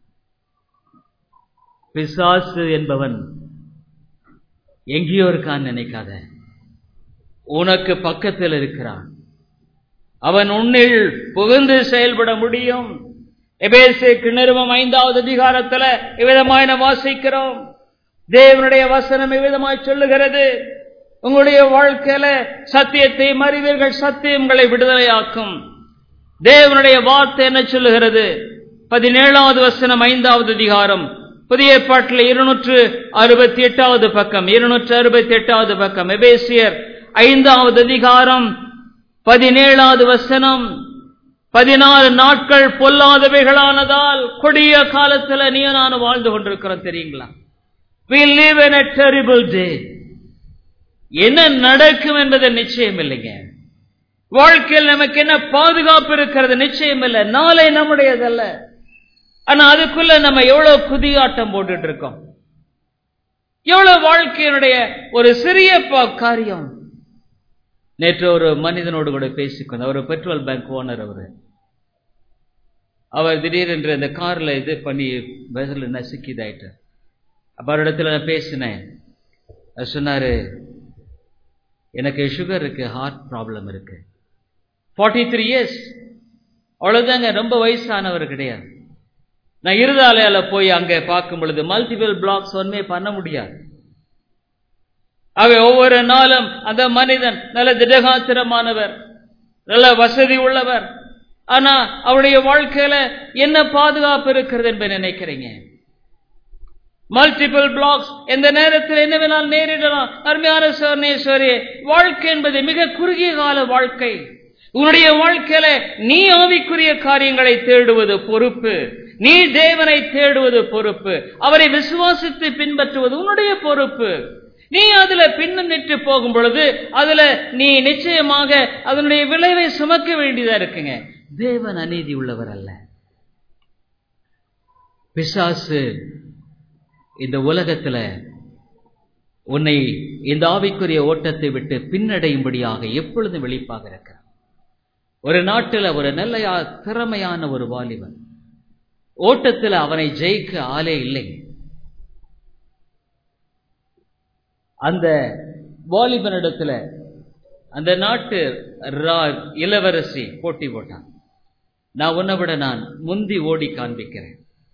பிசாசு என்பவன் எங்கேயோ இருக்கான்னு நினைக்காத உனக்கு பக்கத்தில் இருக்கிறான் அவன் உன்னில் புகுந்து செயல்பட முடியும் எபேசுக்கு நிறுவம் ஐந்தாவது அதிகாரத்துல இவ்விதமாய் நாம் வாசிக்கிறோம் தேவனுடைய வசனம் இவ்விதமாய் சொல்லுகிறது உங்களுடைய வாழ்க்கையில சத்தியத்தை மறிவீர்கள் சத்தியம் உங்களை விடுதலையாக்கும் தேவனுடைய வார்த்தை என்ன சொல்லுகிறது பதினேழாவது வசனம் ஐந்தாவது அதிகாரம் புதிய ஏற்பாட்டில் இருநூற்று அறுபத்தி எட்டாவது பக்கம் இருநூற்று அறுபத்தி எட்டாவது பக்கம் எபேசியர் ஐந்தாவது அதிகாரம் பதினேழாவது வசனம் பதினாறு நாட்கள் பொல்லாதவைகளானதால் கொடிய காலத்துல நீ நான் வாழ்ந்து கொண்டிருக்கிறோம் தெரியுங்களா we live in a terrible day என்ன நடக்கும் என்பது நிச்சயம் இல்லைங்க வாழ்க்கையில் நமக்கு என்ன பாதுகாப்பு இருக்கிறது நிச்சயம் இல்லை நாளை நம்முடையதல்ல ஆனா அதுக்குள்ள நம்ம எவ்வளவு குதியாட்டம் போட்டுட்டு இருக்கோம் எவ்வளவு வாழ்க்கையினுடைய ஒரு சிறிய காரியம் நேற்று ஒரு மனிதனோடு கூட பேசிக்கொண்ட ஒரு பெட்ரோல் பேங்க் ஓனர் அவரு அவர் திடீரென்று அந்த கார்ல இது பண்ணி பஸ்ல நசுக்கி இதாயிட்டார் அப்ப அவரிடத்துல நான் பேசினேன் அவர் சொன்னாரு எனக்கு சுகர் இருக்கு ஹார்ட் ப்ராப்ளம் இருக்கு ஃபார்ட்டி த்ரீ இயர்ஸ் அவ்வளவுதாங்க ரொம்ப வயசானவர் கிடையாது நான் இருதாலயால போய் அங்க பார்க்கும் பொழுது மல்டிபிள் பிளாக்ஸ் ஒன்றுமே பண்ண முடியாது அவை ஒவ்வொரு நாளும் அந்த மனிதன் நல்ல திடகாத்திரமானவர் நல்ல வசதி உள்ளவர் ஆனா அவருடைய வாழ்க்கையில என்ன பாதுகாப்பு இருக்கிறது என்பதை நினைக்கிறீங்க மல்டிபிள் பிளாக்ஸ் எந்த நேரத்தில் என்ன வேணாலும் நேரிடலாம் அருமையான சோர்ணேஸ்வரி வாழ்க்கை என்பது மிக குறுகிய கால வாழ்க்கை உன்னுடைய வாழ்க்கையில நீ ஆவிக்குரிய காரியங்களை தேடுவது பொறுப்பு நீ தேவனை தேடுவது பொறுப்பு அவரை விசுவாசித்து பின்பற்றுவது உன்னுடைய பொறுப்பு நீ அதுல பின்னிட்டு போகும் பொழுது அதுல நீ நிச்சயமாக அதனுடைய விளைவை சுமக்க வேண்டியதா இருக்குங்க தேவன் அநீதி உள்ளவர் அல்ல பிசாசு இந்த உலகத்துல உன்னை இந்த ஆவிக்குரிய ஓட்டத்தை விட்டு பின்னடையும்படியாக எப்பொழுதும் வெளிப்பாக இருக்கிறான் ஒரு நாட்டுல ஒரு நல்ல திறமையான ஒரு வாலிபன் ஓட்டத்தில் அவனை ஜெயிக்க ஆளே இல்லை அந்த வாலிபனிடத்துல அந்த நாட்டு இளவரசி போட்டி போட்டான் நான் உன்னை விட நான் முந்தி ஓடி காண்பிக்கிறேன்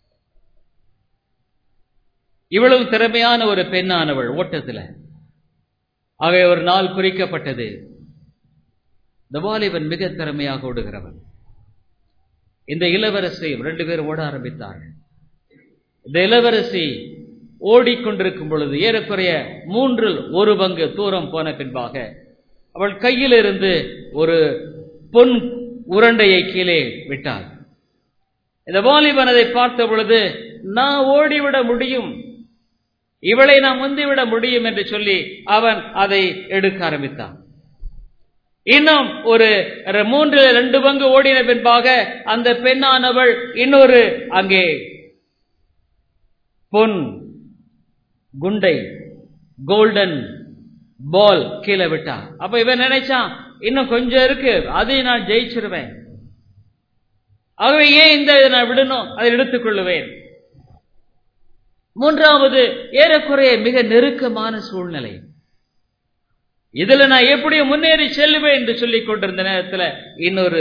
இவ்வளவு திறமையான ஒரு பெண்ணானவள் ஓட்டத்துல ஆகவே ஒரு நாள் குறிக்கப்பட்டது இந்த வாலிபன் மிக திறமையாக ஓடுகிறவன் இந்த இளவரசி ரெண்டு பேரும் ஓட ஆரம்பித்தார்கள் இந்த இளவரசி ஓடிக்கொண்டிருக்கும் பொழுது ஏறக்குறைய மூன்றில் ஒரு பங்கு தூரம் போன பின்பாக அவள் கையில் இருந்து ஒரு பொன் உருண்டையை கீழே விட்டாள் இந்த வாலிபன் அதை பார்த்த பொழுது நான் ஓடிவிட முடியும் இவளை நான் முந்திவிட முடியும் என்று சொல்லி அவன் அதை எடுக்க ஆரம்பித்தான் இன்னும் ஒரு மூன்று ரெண்டு பங்கு ஓடின பின்பாக அந்த பெண்ணானவள் இன்னொரு அங்கே பொன் குண்டை கோல்டன் பால் கீழே விட்டா அப்ப இவன் நினைச்சான் இன்னும் கொஞ்சம் இருக்கு அதையும் நான் ஜெயிச்சிருவேன் ஆகவே ஏன் இந்த நான் விடணும் அதை எடுத்துக்கொள்ளுவேன் மூன்றாவது ஏறக்குறைய மிக நெருக்கமான சூழ்நிலை இதுல நான் எப்படி முன்னேறி செல்லுவேன் என்று சொல்லிக் கொண்டிருந்த நேரத்தில் இன்னொரு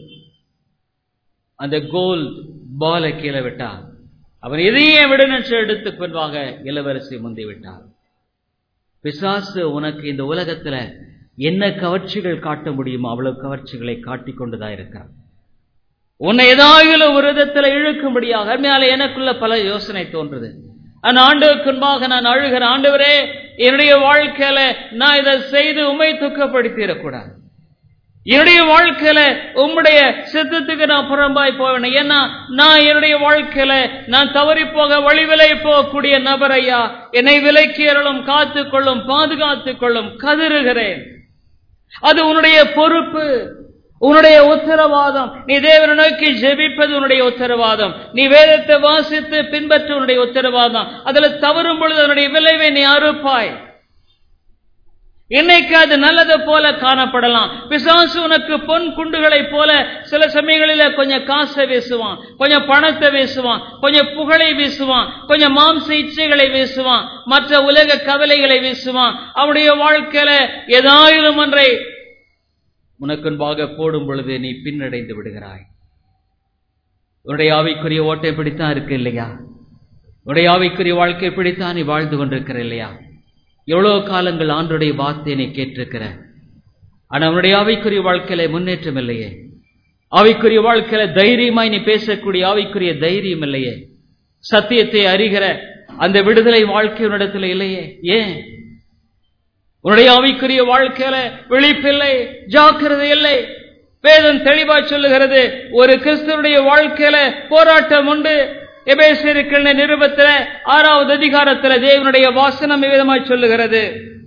அந்த கோல் பாலை கீழே விட்டான் அவன் எதையே விடணும் எடுத்து பின்பாக இளவரசி முந்தி விட்டார் பிசாசு உனக்கு இந்த உலகத்துல என்ன கவர்ச்சிகள் காட்ட முடியுமோ அவ்வளவு கவர்ச்சிகளை காட்டிக் கொண்டுதான் இருக்கான் உன்னை ஏதாவது ஒரு விதத்துல இழுக்கும்படியாக அருமையால எனக்குள்ள பல யோசனை தோன்றுது அந்த ஆண்டுக்கு முன்பாக நான் அழுகிற ஆண்டவரே என்னுடைய வாழ்க்கையில நான் இதை செய்து உண்மை துக்கப்படுத்திடக்கூடாது என்னுடைய வாழ்க்கையில உம்முடைய சித்தத்துக்கு நான் புறம்பாய் போவேன் ஏன்னா நான் என்னுடைய வாழ்க்கையில நான் தவறி போக வழிவிலை போகக்கூடிய நபர் ஐயா என்னை விலைக்கேறலும் காத்துக்கொள்ளும் பாதுகாத்துக் கொள்ளும் கதறுகிறேன் அது உன்னுடைய பொறுப்பு உன்னுடைய உத்தரவாதம் நீ தேவனை நோக்கி ஜெபிப்பது உன்னுடைய உத்தரவாதம் நீ வேதத்தை வாசித்து பின்பற்ற உன்னுடைய உத்தரவாதம் அதுல தவறும் பொழுது அதனுடைய விளைவை நீ அறுப்பாய் இன்னைக்கு அது நல்லது போல காணப்படலாம் பிசாசு உனக்கு பொன் குண்டுகளை போல சில சமயங்களில கொஞ்சம் காசை வீசுவான் கொஞ்சம் பணத்தை வீசுவான் கொஞ்சம் புகழை வீசுவான் கொஞ்சம் மாம்ச இச்சைகளை வீசுவான் மற்ற உலக கவலைகளை வீசுவான் அவனுடைய வாழ்க்கையில ஏதாயிலும் ஒன்றை உனக்கு முன்பாக போடும் பொழுது நீ பின்னடைந்து விடுகிறாய் உன்னுடைய ஆவிக்குரிய ஓட்டை பிடித்தான் இருக்கு இல்லையா உன்னுடைய ஆவிக்குரிய வாழ்க்கை பிடித்தான் நீ வாழ்ந்து கொண்டிருக்கிற இல்லையா எவ்வளவு காலங்கள் ஆண்டுடைய வார்த்தையை நீ கேட்டிருக்கிற ஆனா உன்னுடைய ஆவிக்குரிய வாழ்க்கையில முன்னேற்றம் இல்லையே ஆவிக்குரிய வாழ்க்கையில தைரியமாய் நீ பேசக்கூடிய ஆவிக்குரிய தைரியம் இல்லையே சத்தியத்தை அறிகிற அந்த விடுதலை வாழ்க்கை உன்னிடத்தில் இல்லையே ஏன் உன்னுடைய ஆவிக்குரிய வாழ்க்கையில விழிப்பில்லை ஜாக்கிரதை இல்லை வேதம் தெளிவா சொல்லுகிறது ஒரு கிறிஸ்தவனுடைய வாழ்க்கையில போராட்டம் உண்டு எபேசியருக்கிற நிருபத்துல ஆறாவது அதிகாரத்துல தேவனுடைய வாசனம் விதமாய் சொல்லுகிறது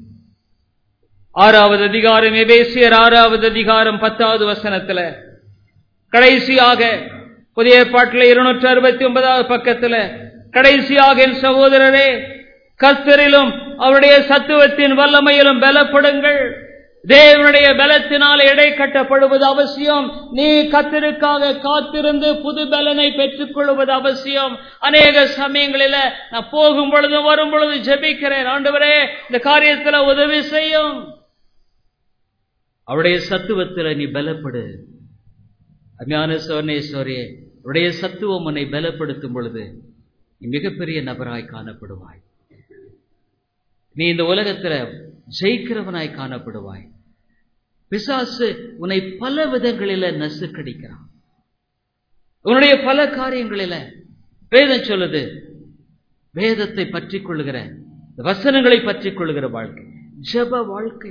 ஆறாவது அதிகாரம் எபேசியர் ஆறாவது அதிகாரம் பத்தாவது வசனத்துல கடைசியாக புதிய பாட்டில் இருநூற்றி அறுபத்தி ஒன்பதாவது பக்கத்துல கடைசியாக என் சகோதரரே கஸ்தரிலும் அவருடைய சத்துவத்தின் வல்லமையிலும் பலப்படுங்கள் தேவனுடைய பலத்தினால் எடை கட்டப்படுவது அவசியம் நீ கத்திற்காக காத்திருந்து புது பலனை பெற்றுக் கொள்வது அவசியம் அநேக சமயங்களில நான் போகும் பொழுது வரும் பொழுது ஜெபிக்கிறேன் ஆண்டவரே இந்த காரியத்துல உதவி செய்யும் அவருடைய சத்துவத்துல நீ பலப்படு அஞ்ஞான சோர்ணேஸ்வரியே உடைய சத்துவம் உன்னை பலப்படுத்தும் பொழுது நீ மிகப்பெரிய நபராய் காணப்படுவாய் நீ இந்த உலகத்துல ஜெயிக்கிறவனாய் காணப்படுவாய் பிசாசு உன்னை பல விதங்களில நசுக்கடிக்கிறான் உன்னுடைய பல காரியங்களில வேதம் சொல்லுது வேதத்தை பற்றி கொள்ளுகிற வசனங்களை பற்றி கொள்ளுகிற வாழ்க்கை ஜப வாழ்க்கை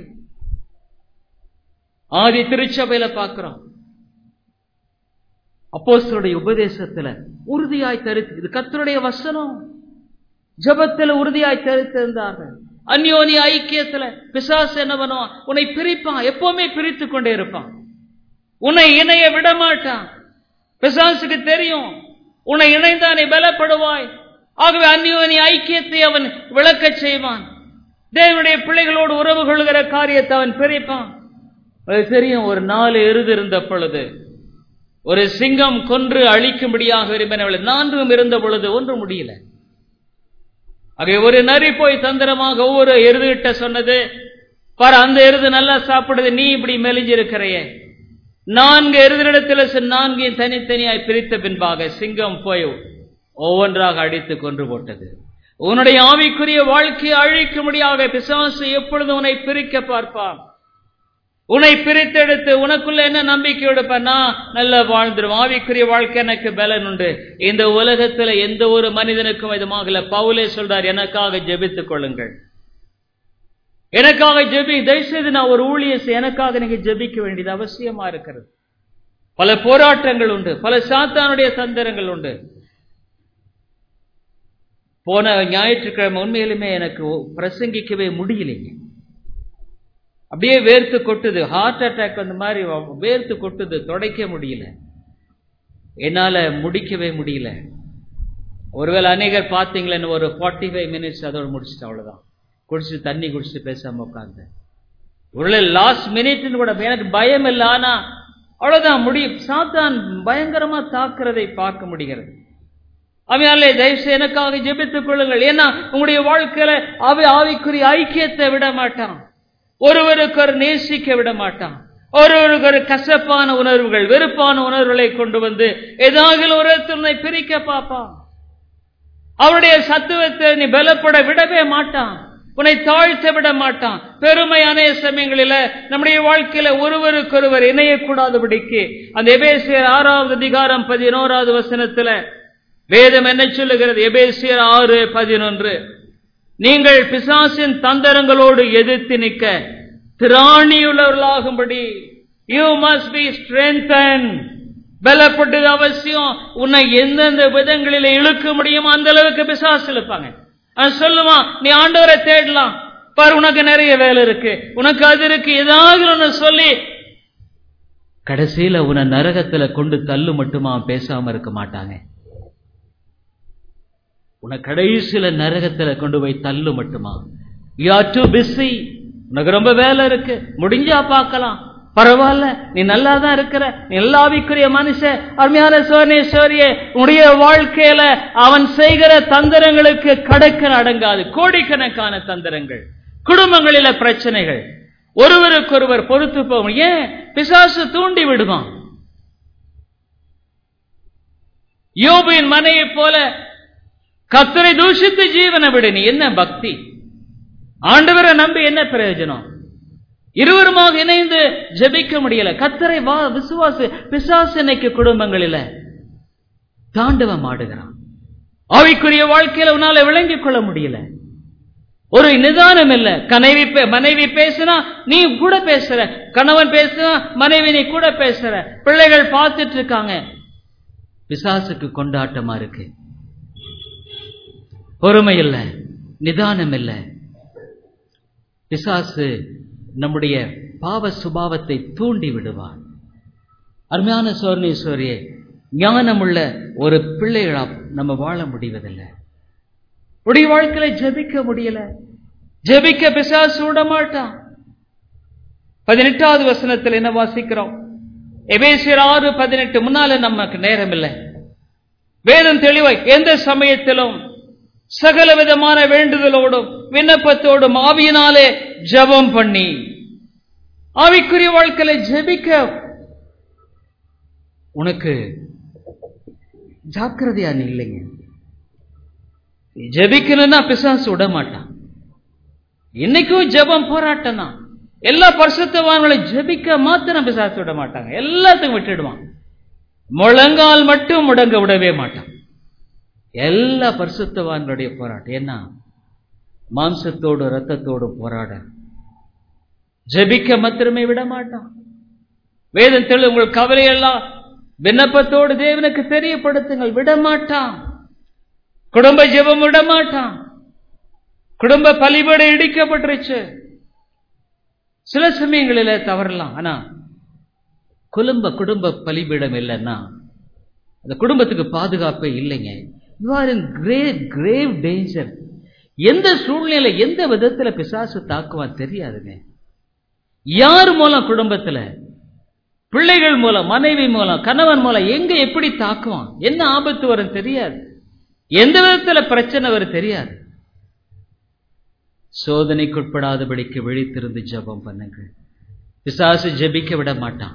ஆதி திருச்சபையில பார்க்கிறோம் அப்போஸ்தலருடைய உபதேசத்துல உறுதியாய் தரித்து இது கர்த்தருடைய வசனம் ஜபத்துல உறுதியாய் தரித்திருந்தார்கள் அந்யோனி ஐக்கியத்துல பிசாசு என்ன பண்ணுவான் உன்னை பிரிப்பான் எப்பவுமே பிரித்து கொண்டே இருப்பான் உன்னை இணைய விட மாட்டான் பிசாசுக்கு தெரியும் உன்னை இணைந்தானே பலப்படுவாய் ஆகவே அந்யோனி ஐக்கியத்தை அவன் விளக்கச் செய்வான் தேவனுடைய பிள்ளைகளோடு உறவு கொள்கிற காரியத்தை அவன் பிரிப்பான் அது தெரியும் ஒரு நாலு எருது இருந்த பொழுது ஒரு சிங்கம் கொன்று அழிக்கும்படியாக விரும்பினவள் நான்கும் இருந்த பொழுது ஒன்றும் முடியல ஆகவே ஒரு நரி போய் தந்திரமாக ஒவ்வொரு எருதுகிட்ட சொன்னது பாரு அந்த எருது நல்லா சாப்பிடுது நீ இப்படி மெலிஞ்சிருக்கிறையே நான்கு எருதினிடத்தில் நான்கையும் தனித்தனியாய் பிரித்த பின்பாக சிங்கம் போய் ஒவ்வொன்றாக அடித்து கொன்று போட்டது உன்னுடைய ஆவிக்குரிய வாழ்க்கையை அழிக்கும்படியாக பிசாசு எப்பொழுது உன்னை பிரிக்க பார்ப்பான் உன்னை பிரித்தெடுத்து உனக்குள்ள என்ன நம்பிக்கை எடுப்ப நான் நல்லா வாழ்ந்துடும் ஆவிக்குரிய வாழ்க்கை எனக்கு பலன் உண்டு இந்த உலகத்துல எந்த ஒரு மனிதனுக்கும் இதுமாகல பவுலே சொல்றார் எனக்காக ஜெபித்துக் கொள்ளுங்கள் எனக்காக ஜெபி தயவுசெய்து நான் ஒரு ஊழியர் எனக்காக நீங்க ஜெபிக்க வேண்டியது அவசியமா இருக்கிறது பல போராட்டங்கள் உண்டு பல சாத்தானுடைய தந்திரங்கள் உண்டு போன ஞாயிற்றுக்கிழமை உண்மையிலுமே எனக்கு பிரசங்கிக்கவே முடியலைங்க அப்படியே வேர்த்து கொட்டுது ஹார்ட் அட்டாக் அந்த மாதிரி வேர்த்து கொட்டுது தொடைக்க முடியல என்னால முடிக்கவே முடியல ஒருவேளை அநேகர் பார்த்தீங்களேன்னு ஒரு ஃபார்ட்டி ஃபைவ் மினிட்ஸ் அதோட முடிச்சுட்டு அவ்வளவுதான் குடிச்சு தண்ணி குடிச்சு பேசாம உட்காந்து ஒருவேளை லாஸ்ட் மினிட்னு கூட எனக்கு பயம் இல்லை ஆனா அவ்வளவுதான் முடியும் சாத்தான் பயங்கரமா தாக்குறதை பார்க்க முடிகிறது அவையாலே தயவுசெய்து எனக்காக ஜெபித்துக் கொள்ளுங்கள் ஏன்னா உங்களுடைய வாழ்க்கையில அவை ஆவிக்குரிய ஐக்கியத்தை விட மாட்டான் ஒருவருக்கொரு நேசிக்க விட மாட்டான் ஒருவருக்கு ஒரு கசப்பான உணர்வுகள் வெறுப்பான உணர்வுகளை கொண்டு வந்து ஏதாவது ஒரு துணை பிரிக்க பார்ப்பான் அவருடைய சத்துவத்தை நீ பலப்பட விடவே மாட்டான் உன்னை தாழ்த்த விட மாட்டான் பெருமை அநேக சமயங்களில நம்முடைய வாழ்க்கையில ஒருவருக்கொருவர் இணையக்கூடாதபடிக்கு அந்த எபேசியர் ஆறாவது அதிகாரம் பதினோராவது வசனத்துல வேதம் என்ன சொல்லுகிறது எபேசியர் ஆறு பதினொன்று நீங்கள் பிசாசின் தந்தரங்களோடு எதிர்த்து நிற்க திராணியுள்ளவர்களாகும்படி யூ மஸ்ட் பி ஸ்ட்ரென்தன் பலப்பட்டது அவசியம் உன்னை எந்தெந்த விதங்களில் இழுக்க முடியுமோ அந்த அளவுக்கு பிசாசு இழுப்பாங்க அவன் சொல்லுவான் நீ ஆண்டவரை தேடலாம் பாரு உனக்கு நிறைய வேலை இருக்கு உனக்கு அது இருக்கு ஏதாவது ஒன்று சொல்லி கடைசியில உன்னை நரகத்துல கொண்டு தள்ளு மட்டுமா பேசாம இருக்க மாட்டாங்க உன்னை கடைசியில நரகத்துல கொண்டு போய் தள்ளு மட்டுமா யூ ஆர் டூ பிஸி உனக்கு ரொம்ப வேலை இருக்கு முடிஞ்சா பார்க்கலாம் பரவாயில்ல நீ நல்லா தான் இருக்கிற நீ எல்லாவிக்குரிய மனுஷன் அருமையான சோனேஸ்வரியே உடைய வாழ்க்கையில அவன் செய்கிற தந்திரங்களுக்கு கடக்க அடங்காது கோடிக்கணக்கான தந்திரங்கள் குடும்பங்களில பிரச்சனைகள் ஒருவருக்கொருவர் பொறுத்து போகும் ஏன் பிசாசு தூண்டி விடுவான் யோபின் மனையை போல கத்தரை தூஷித்து ஜீவனை விடு நீ என்ன பக்தி ஆண்டவரை நம்பி என்ன பிரயோஜனம் இருவருமாக இணைந்து ஜெபிக்க முடியல கத்தரை வா விசுவாசு பிசாசு இன்னைக்கு குடும்பங்களில தாண்டவம் ஆடுகிறான் ஆவிக்குரிய வாழ்க்கையில உன்னால விளங்கிக் கொள்ள முடியல ஒரு நிதானம் இல்ல கனைவி மனைவி பேசுனா நீ கூட பேசுற கணவன் பேசுனா மனைவி நீ கூட பேசுற பிள்ளைகள் பார்த்துட்டு இருக்காங்க பிசாசுக்கு கொண்டாட்டமா இருக்கு பொறுமை இல்லை நிதானம் இல்லை பிசாசு நம்முடைய பாவ சுபாவத்தை தூண்டி விடுவான் அருமையான சோர்ணீஸ்வரியே ஞானமுள்ள ஒரு பிள்ளைகளா நம்ம வாழ முடிவதில்லை உடைய வாழ்க்கையில ஜபிக்க முடியல ஜபிக்க பிசாசு விட மாட்டான் பதினெட்டாவது வசனத்தில் என்ன வாசிக்கிறோம் எபேசியர் ஆறு பதினெட்டு முன்னால நமக்கு நேரம் இல்லை வேதம் தெளிவாய் எந்த சமயத்திலும் சகல விதமான வேண்டுதலோடும் விண்ணப்பத்தோடும் ஆவியினாலே ஜபம் பண்ணி ஆவிக்குரிய வாழ்க்கையில ஜெபிக்க உனக்கு ஜாக்கிரதையா நீ இல்லைங்க ஜெபிக்கணும்னா பிசாசு விட மாட்டான் இன்னைக்கும் ஜெபம் போராட்டம் தான் எல்லா பரிசுத்தவான்களையும் ஜெபிக்க மாத்திரம் பிசாசு விட மாட்டாங்க எல்லாத்தையும் விட்டுடுவான் முழங்கால் மட்டும் முடங்க விடவே மாட்டான் எல்லா பரிசுத்தவான்களுடைய போராட்டம் என்ன மாம்சத்தோடு ரத்தத்தோடு போராட ஜெபிக்க மாத்திரமே விட மாட்டான் வேதத்தில் உங்கள் கவலையெல்லாம் விண்ணப்பத்தோடு தேவனுக்கு தெரியப்படுத்துங்கள் விட மாட்டான் குடும்ப ஜெபம் விட மாட்டான் குடும்ப பலிபட இடிக்கப்பட்டுருச்சு சில சமயங்களில் தவறலாம் ஆனா குடும்ப குடும்ப பலிபீடம் இல்லைன்னா அந்த குடும்பத்துக்கு பாதுகாப்பே இல்லைங்க you are in grave grave danger எந்த சூழ்நிலை எந்த விதத்துல பிசாசு தாக்குவான் தெரியாதுங்க யார் மூலம் குடும்பத்துல பிள்ளைகள் மூலம் மனைவி மூலம் கணவன் மூலம் எங்க எப்படி தாக்குவான் என்ன ஆபத்து வரும் தெரியாது எந்த விதத்துல பிரச்சனை வரும் தெரியாது சோதனைக்குட்படாதபடிக்கு விழித்திருந்து ஜெபம் பண்ணுங்கள் பிசாசு ஜெபிக்க விட மாட்டான்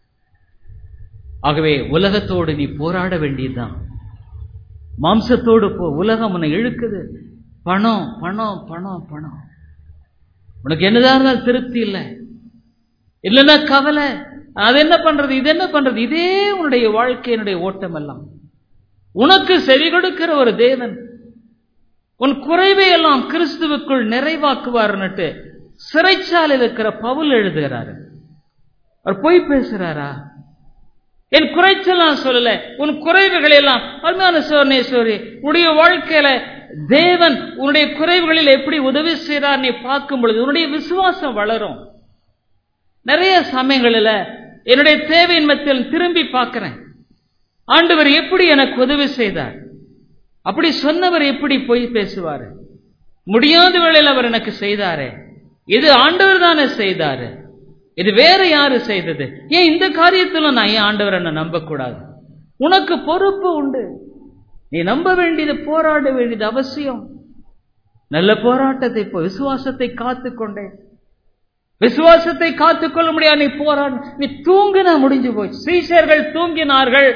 ஆகவே உலகத்தோடு நீ போராட வேண்டியதுதான் மாம்சத்தோடு போ உலகம் உன்னை இழுக்குது பணம் பணம் பணம் பணம் உனக்கு என்னதான் இருந்தாலும் திருப்தி இல்லை இல்லைன்னா கவலை அது என்ன பண்றது இது என்ன பண்றது இதே உன்னுடைய வாழ்க்கையினுடைய ஓட்டம் எல்லாம் உனக்கு செவி கொடுக்கிற ஒரு தேவன் உன் குறைவை எல்லாம் கிறிஸ்துவுக்குள் நிறைவாக்குவார்னுட்டு சிறைச்சாலையில் இருக்கிற பவுல் எழுதுகிறாரு அவர் பொய் பேசுறாரா என் குறைச்சல் நான் சொல்லல உன் குறைவுகள் எல்லாம் அருமையான சோர்ணேஸ்வரி உன்னுடைய வாழ்க்கையில தேவன் உன்னுடைய குறைவுகளில் எப்படி உதவி செய்கிறார் நீ பார்க்கும் பொழுது உன்னுடைய விசுவாசம் வளரும் நிறைய சமயங்களில் என்னுடைய தேவையின் மத்தியில் திரும்பி பார்க்கிறேன் ஆண்டவர் எப்படி எனக்கு உதவி செய்தார் அப்படி சொன்னவர் எப்படி பொய் பேசுவாரு முடியாத வேளையில் அவர் எனக்கு செய்தாரே இது ஆண்டவர் தானே செய்தாரு இது வேற யாரு செய்தது ஏன் இந்த காரியத்திலும் நான் ஏன் ஆண்டவர் என்ன நம்பக்கூடாது உனக்கு பொறுப்பு உண்டு நீ நம்ப வேண்டியது போராட வேண்டியது அவசியம் நல்ல போராட்டத்தை போ விசுவாசத்தை காத்துக்கொண்டேன் விசுவாசத்தை காத்துக்கொள்ள முடியாது நீ போராட நீ தூங்கினா முடிஞ்சு போச்சு சீஷர்கள் தூங்கினார்கள்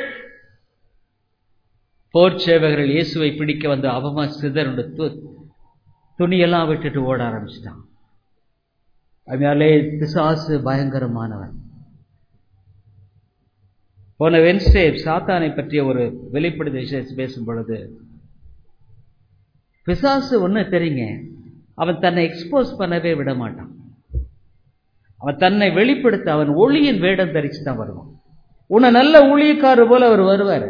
போர் சேவகர்கள் இயேசுவை பிடிக்க வந்து அவமா சிதறுண்டு துணியெல்லாம் விட்டுட்டு ஓட ஆரம்பிச்சிட்டான் அதனாலே பிசாசு பயங்கரமானவன் போன வென்ஸ்டே சாத்தானை பற்றிய ஒரு வெளிப்படுத்த விஷயம் பேசும் பொழுது பிசாசு ஒண்ணு தெரியுங்க அவன் தன்னை எக்ஸ்போஸ் பண்ணவே விட மாட்டான் அவன் தன்னை வெளிப்படுத்த அவன் ஒளியின் வேடம் தரிச்சு தான் வருவான் உன்னை நல்ல ஊழியக்காரர் போல அவர் வருவாரு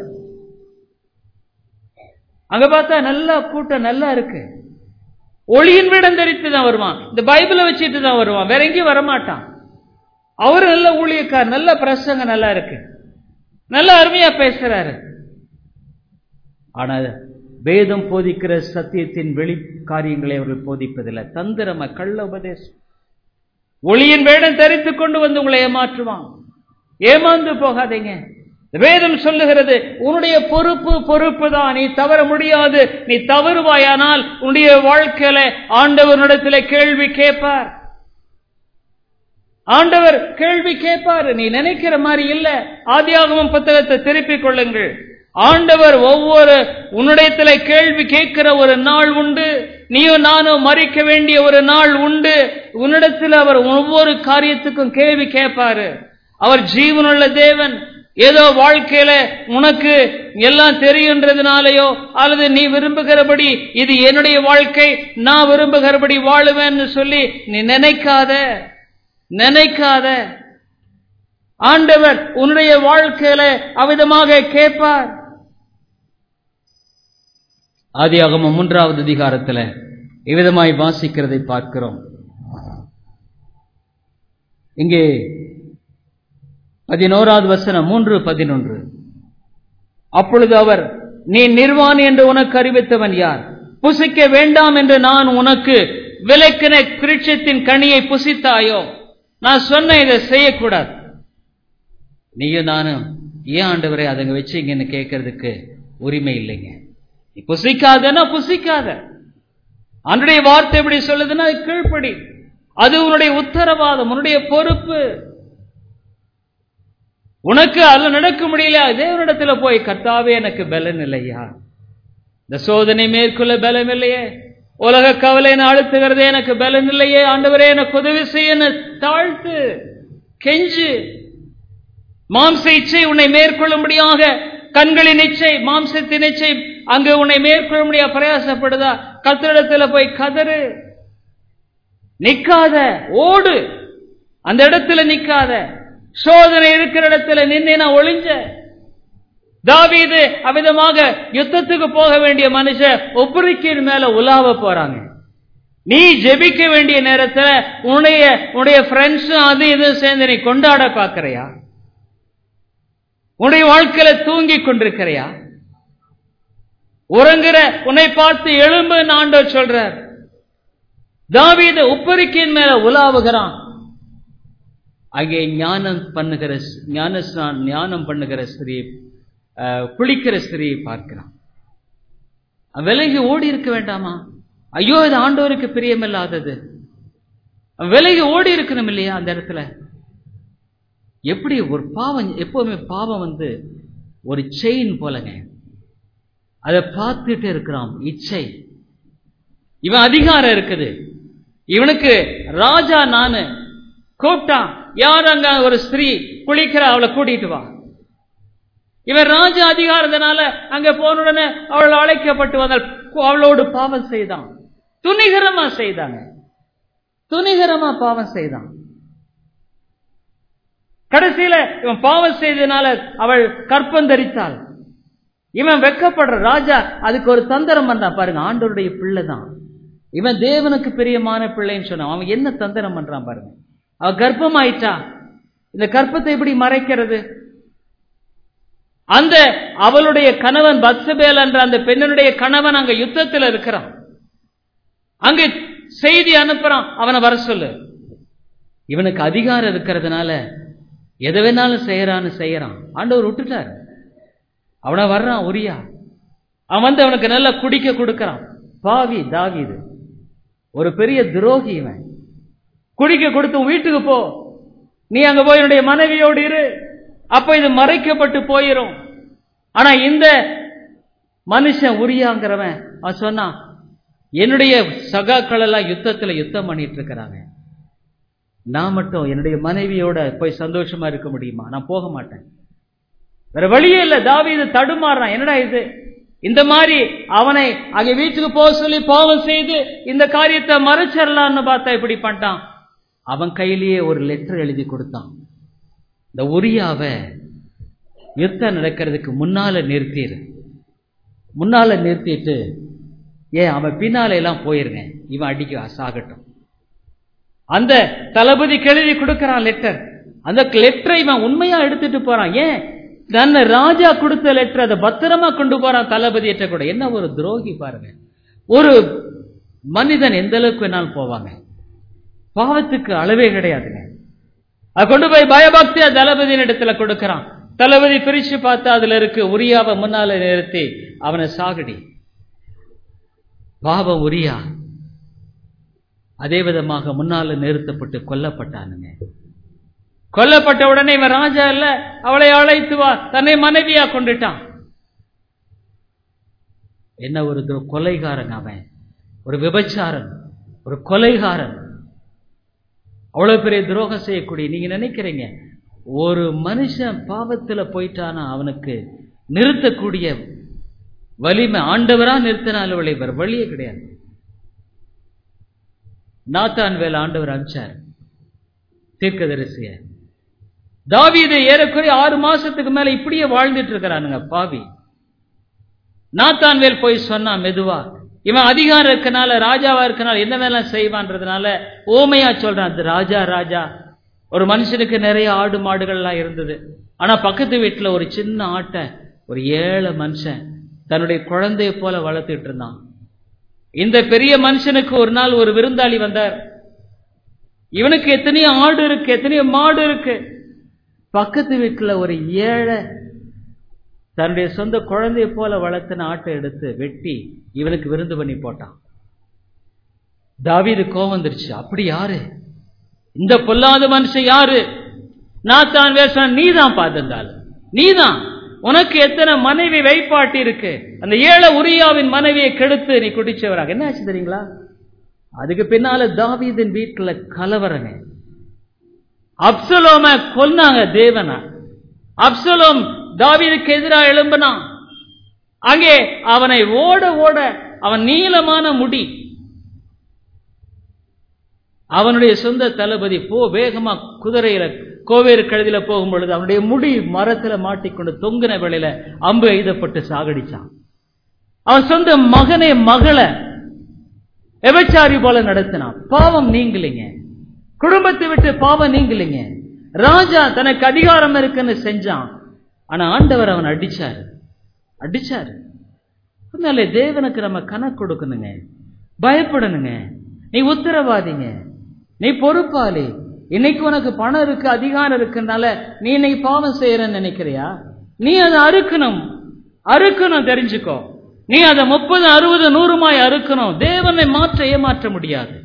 அங்க பார்த்தா நல்லா கூட்டம் நல்லா இருக்கு ஒளியின் வேடம் தரித்து தான் வருவான் இந்த பைபிளை வச்சுட்டு தான் வருவான் வேற எங்கேயும் வரமாட்டான் அவரு நல்ல ஊழியக்கார் நல்ல பிரசங்க நல்லா இருக்கு நல்ல அருமையா பேசுறாரு ஆனா வேதம் போதிக்கிற சத்தியத்தின் வெளி காரியங்களை அவர்கள் போதிப்பதில்லை தந்திரம கள்ள உபதேசம் ஒளியின் வேடம் தரித்து கொண்டு வந்து உங்களை ஏமாற்றுவான் ஏமாந்து போகாதீங்க வேதம் சொல்லுகிறது உன்னுடைய பொறுப்பு பொறுப்பு தான் நீ தவற முடியாது நீ தவறுவாயானால் உன்னுடைய வாழ்க்கையில ஆண்டவரிடத்தில் கேள்வி கேட்பார் ஆண்டவர் கேள்வி கேட்பார் நீ நினைக்கிற மாதிரி இல்ல ஆதியாகமம் புத்தகத்தை திருப்பிக் கொள்ளுங்கள் ஆண்டவர் ஒவ்வொரு உன்னிடத்துல கேள்வி கேட்கிற ஒரு நாள் உண்டு நீயும் நானும் மறிக்க வேண்டிய ஒரு நாள் உண்டு உன்னிடத்தில் அவர் ஒவ்வொரு காரியத்துக்கும் கேள்வி கேட்பாரு அவர் ஜீவனுள்ள தேவன் ஏதோ வாழ்க்கையில உனக்கு எல்லாம் தெரியுன்றதுனாலயோ அல்லது நீ விரும்புகிறபடி இது என்னுடைய வாழ்க்கை நான் விரும்புகிறபடி வாழுவேன்னு சொல்லி நீ நினைக்காத நினைக்காத ஆண்டவர் உன்னுடைய வாழ்க்கையில அவிதமாக கேட்பார் ஆதியாகம மூன்றாவது அதிகாரத்துல இவ்விதமாய் வாசிக்கிறதை பார்க்கிறோம் இங்கே பதினோராவது வசனம் மூன்று பதினொன்று அப்பொழுது அவர் நீ நிர்வாணி என்று உனக்கு அறிவித்தவன் யார் புசிக்க வேண்டாம் என்று நான் உனக்கு விளக்கின கிருட்சத்தின் கனியை புசித்தாயோ நான் சொன்ன இதை செய்யக்கூடாது நீயும் நானும் ஏன் ஆண்டவரை அதங்க வச்சீங்கன்னு கேட்கறதுக்கு உரிமை இல்லைங்க நீ புசிக்காதன்னா புசிக்காத அன்றைய வார்த்தை எப்படி சொல்லுதுன்னா அது கீழ்ப்படி அது உன்னுடைய உத்தரவாதம் உன்னுடைய பொறுப்பு உனக்கு அல்ல நடக்க முடியல தேவனிடத்துல போய் கர்த்தாவே எனக்கு பலன் இல்லையா இந்த சோதனை மேற்கொள்ள பலம் இல்லையே உலக கவலை அழுத்துகிறதே எனக்கு பலன் இல்லையே ஆண்டவரே எனக்கு உதவி செய்ய தாழ்த்து கெஞ்சு மாம்ச இச்சை உன்னை மேற்கொள்ளும்படியாக கண்களின் இச்சை மாம்சத்தின் இச்சை அங்கு உன்னை மேற்கொள்ள முடியா பிரயாசப்படுதா கத்திரிடத்துல போய் கதறு நிக்காத ஓடு அந்த இடத்துல நிக்காத சோதனை இருக்கிற இடத்துல நின்னா ஒளிஞ்ச தாவீது அவிதமாக யுத்தத்துக்கு போக வேண்டிய மனுஷன் ஒப்புரிக்கையின் மேல உலாவ போறாங்க நீ ஜெபிக்க வேண்டிய நேரத்துல உன்னுடைய உன்னுடைய ஃப்ரெண்ட்ஸும் அது இது சேர்ந்து நீ கொண்டாட பாக்குறியா உன்னுடைய வாழ்க்கையில தூங்கி கொண்டிருக்கிறியா உறங்குற உன்னை பார்த்து எழும்பு ஆண்டவர் சொல்றார் தாவீது உப்பரிக்கையின் மேல உலாவுகிறான் அங்கே ஞானம் பண்ணுகிற ஞான ஞானம் பண்ணுகிற ஸ்திரீ குளிக்கிற ஸ்திரீயை பார்க்கிறான் விலகி ஓடி இருக்க வேண்டாமா ஐயோ இது ஆண்டவருக்கு பிரியமில்லாதது விலகி ஓடி இருக்கணும் இல்லையா அந்த இடத்துல எப்படி ஒரு பாவம் எப்பவுமே பாவம் வந்து ஒரு செயின் போலங்க அதை பார்த்துட்டு இருக்கிறான் இச்சை இவன் அதிகாரம் இருக்குது இவனுக்கு ராஜா நானு கூப்பிட்டான் யார் அங்க ஒரு ஸ்திரீ குளிக்கிற அவளை கூட்டிட்டு வா இவன் ராஜ அதிகாரத்தினால அங்க போன உடனே அவள் அழைக்கப்பட்டு வந்தால் அவளோடு பாவம் செய்தான் துணிகரமா செய்தாங்க துணிகரமா பாவம் செய்தான் கடைசியில இவன் பாவம் செய்தனால அவள் கற்பம் தரித்தாள் இவன் வெக்கப்படுற ராஜா அதுக்கு ஒரு தந்திரம் பண்றான் பாருங்க ஆண்டோருடைய பிள்ளை தான் இவன் தேவனுக்கு பிரியமான பிள்ளைன்னு சொன்னான் அவன் என்ன தந்திரம் பண்றான் பாருங்க அவ கர்ப்பம் ஆயிட்டா இந்த கர்ப்பத்தை எப்படி மறைக்கிறது அந்த அவளுடைய கணவன் பத்சபேல் என்ற அந்த பெண்ணுடைய கணவன் அங்க யுத்தத்தில் இருக்கிறான் அங்க செய்தி அனுப்புறான் அவனை வர சொல்லு இவனுக்கு அதிகாரம் இருக்கிறதுனால எதை வேணாலும் செய்யறான்னு செய்யறான் ஆண்டவர் விட்டுட்டார் அவனை வர்றான் உரியா அவன் வந்து அவனுக்கு நல்லா குடிக்க கொடுக்கறான் பாவி தாவிது ஒரு பெரிய துரோகி இவன் குடிக்க கொடுத்து வீட்டுக்கு போ நீ அங்க போய் என்னுடைய மனைவியோடு இரு அப்ப இது மறைக்கப்பட்டு போயிரும் ஆனா இந்த மனுஷன் உரியாங்கிறவன் அவன் சொன்னான் என்னுடைய சகாக்கள் எல்லாம் யுத்தத்துல யுத்தம் பண்ணிட்டு இருக்கிறாங்க நான் மட்டும் என்னுடைய மனைவியோட போய் சந்தோஷமா இருக்க முடியுமா நான் போக மாட்டேன் வேற வழியே இல்ல தாவீது தடுமாறுறான் என்னடா இது இந்த மாதிரி அவனை அங்க வீட்டுக்கு போக சொல்லி பாவம் செய்து இந்த காரியத்தை மறைச்சிடலாம்னு பார்த்தா இப்படி பண்ணிட்டான் அவன் கையிலேயே ஒரு லெட்டர் எழுதி கொடுத்தான் இந்த உரியாவ யுத்தம் நடக்கிறதுக்கு முன்னால நிறுத்திடு முன்னால நிறுத்திட்டு ஏன் அவன் பின்னால எல்லாம் போயிருங்க இவன் அடிக்க சாகட்டும் அந்த தளபதி எழுதி கொடுக்கறான் லெட்டர் அந்த லெட்டரை இவன் உண்மையா எடுத்துட்டு போறான் ஏன் தன்னை ராஜா கொடுத்த லெட்டர் அதை பத்திரமா கொண்டு போறான் தளபதியிட்ட கூட என்ன ஒரு துரோகி பாருங்க ஒரு மனிதன் எந்த அளவுக்கு வேணாலும் போவாங்க பாவத்துக்கு அளவே கிடையாதுங்க அதை கொண்டு போய் பயபக்தியா தளபதியின் இடத்துல கொடுக்கறான் தளபதி பிரிச்சு பார்த்தா அதுல இருக்கு உரியாவை முன்னால நிறுத்தி அவனை சாகடி பாவம் உரியா அதே விதமாக முன்னால நிறுத்தப்பட்டு கொல்லப்பட்டானுங்க கொல்லப்பட்ட உடனே இவன் ராஜா இல்ல அவளை அழைத்து வா தன்னை மனைவியா கொண்டுட்டான் என்ன ஒரு கொலைகாரன் அவன் ஒரு விபச்சாரன் ஒரு கொலைகாரன் அவ்வளவு பெரிய துரோகம் செய்யக்கூடிய நீங்க நினைக்கிறீங்க ஒரு மனுஷன் பாவத்துல போயிட்டானா அவனுக்கு நிறுத்தக்கூடிய வலிமை ஆண்டவரா நிறுத்தினாலும் விளைவர் வழியே கிடையாது நாத்தான் வேலை ஆண்டவர் அனுப்பிச்சார் தீர்க்கதரிசிய தாவீது ஏறக்குறைய ஆறு மாசத்துக்கு மேல இப்படியே வாழ்ந்துட்டு இருக்கிறானுங்க பாவி நாத்தான் வேல் போய் சொன்னான் மெதுவா இவன் அதிகாரம் இருக்கனால ராஜாவா இருக்கனால என்ன வேலை செய்வான்றதுனால ஓமையா சொல்றான் அது ராஜா ராஜா ஒரு மனுஷனுக்கு நிறைய ஆடு மாடுகள்லாம் இருந்தது ஆனா பக்கத்து வீட்டுல ஒரு சின்ன ஆட்டை ஒரு ஏழை மனுஷன் தன்னுடைய குழந்தைய போல வளர்த்துட்டு இருந்தான் இந்த பெரிய மனுஷனுக்கு ஒரு நாள் ஒரு விருந்தாளி வந்தார் இவனுக்கு எத்தனையோ ஆடு இருக்கு எத்தனையோ மாடு இருக்கு பக்கத்து வீட்டுல ஒரு ஏழை தன்னுடைய சொந்த குழந்தைய போல வளர்த்தின ஆட்டை எடுத்து வெட்டி இவனுக்கு விருந்து பண்ணி போட்டான் தாவீது கோவம் வந்துருச்சு அப்படி யாரு இந்த பொல்லாத மனுஷன் யாரு நான் தான் வேசான் நீதான் பார்த்திருந்தாள் நீதான் உனக்கு எத்தனை மனைவி வைப்பாட்டி இருக்கு அந்த ஏழை உரியாவின் மனைவியை கெடுத்து நீ குடிச்சவராக என்ன ஆச்சு தெரியுங்களா அதுக்கு பின்னால தாவீதின் வீட்டுல கலவரங்க அப்சலோம கொன்னாங்க தேவனா அப்சலோம் தாவீதுக்கு எதிராக எழும்பினான் அங்கே அவனை ஓட ஓட அவன் நீளமான முடி அவனுடைய சொந்த தளபதி போ வேகமா குதிரையில கோவேறு கழுதியில போகும் பொழுது அவனுடைய முடி மரத்துல மாட்டிக்கொண்டு தொங்கின வேளையில அம்பு எய்தப்பட்டு சாகடிச்சான் அவன் சொந்த மகனே மகளை எபச்சாரி போல நடத்தினான் பாவம் நீங்கலைங்க குடும்பத்தை விட்டு பாவம் நீங்கலைங்க ராஜா தனக்கு அதிகாரம் இருக்குன்னு செஞ்சான் ஆனா ஆண்டவர் அவன் அடிச்சாரு அடிச்சாரு அதனால தேவனுக்கு நம்ம கணக்கு கொடுக்கணுங்க பயப்படணுங்க நீ உத்தரவாதிங்க நீ பொறுப்பாளி இன்னைக்கு உனக்கு பணம் இருக்கு அதிகாரம் இருக்குனால நீ இன்னைக்கு பாவம் செய்யறன்னு நினைக்கிறியா நீ அதை அறுக்கணும் அறுக்கணும் தெரிஞ்சுக்கோ நீ அதை முப்பது அறுபது நூறுமாய் அறுக்கணும் தேவனை மாற்ற ஏமாற்ற முடியாது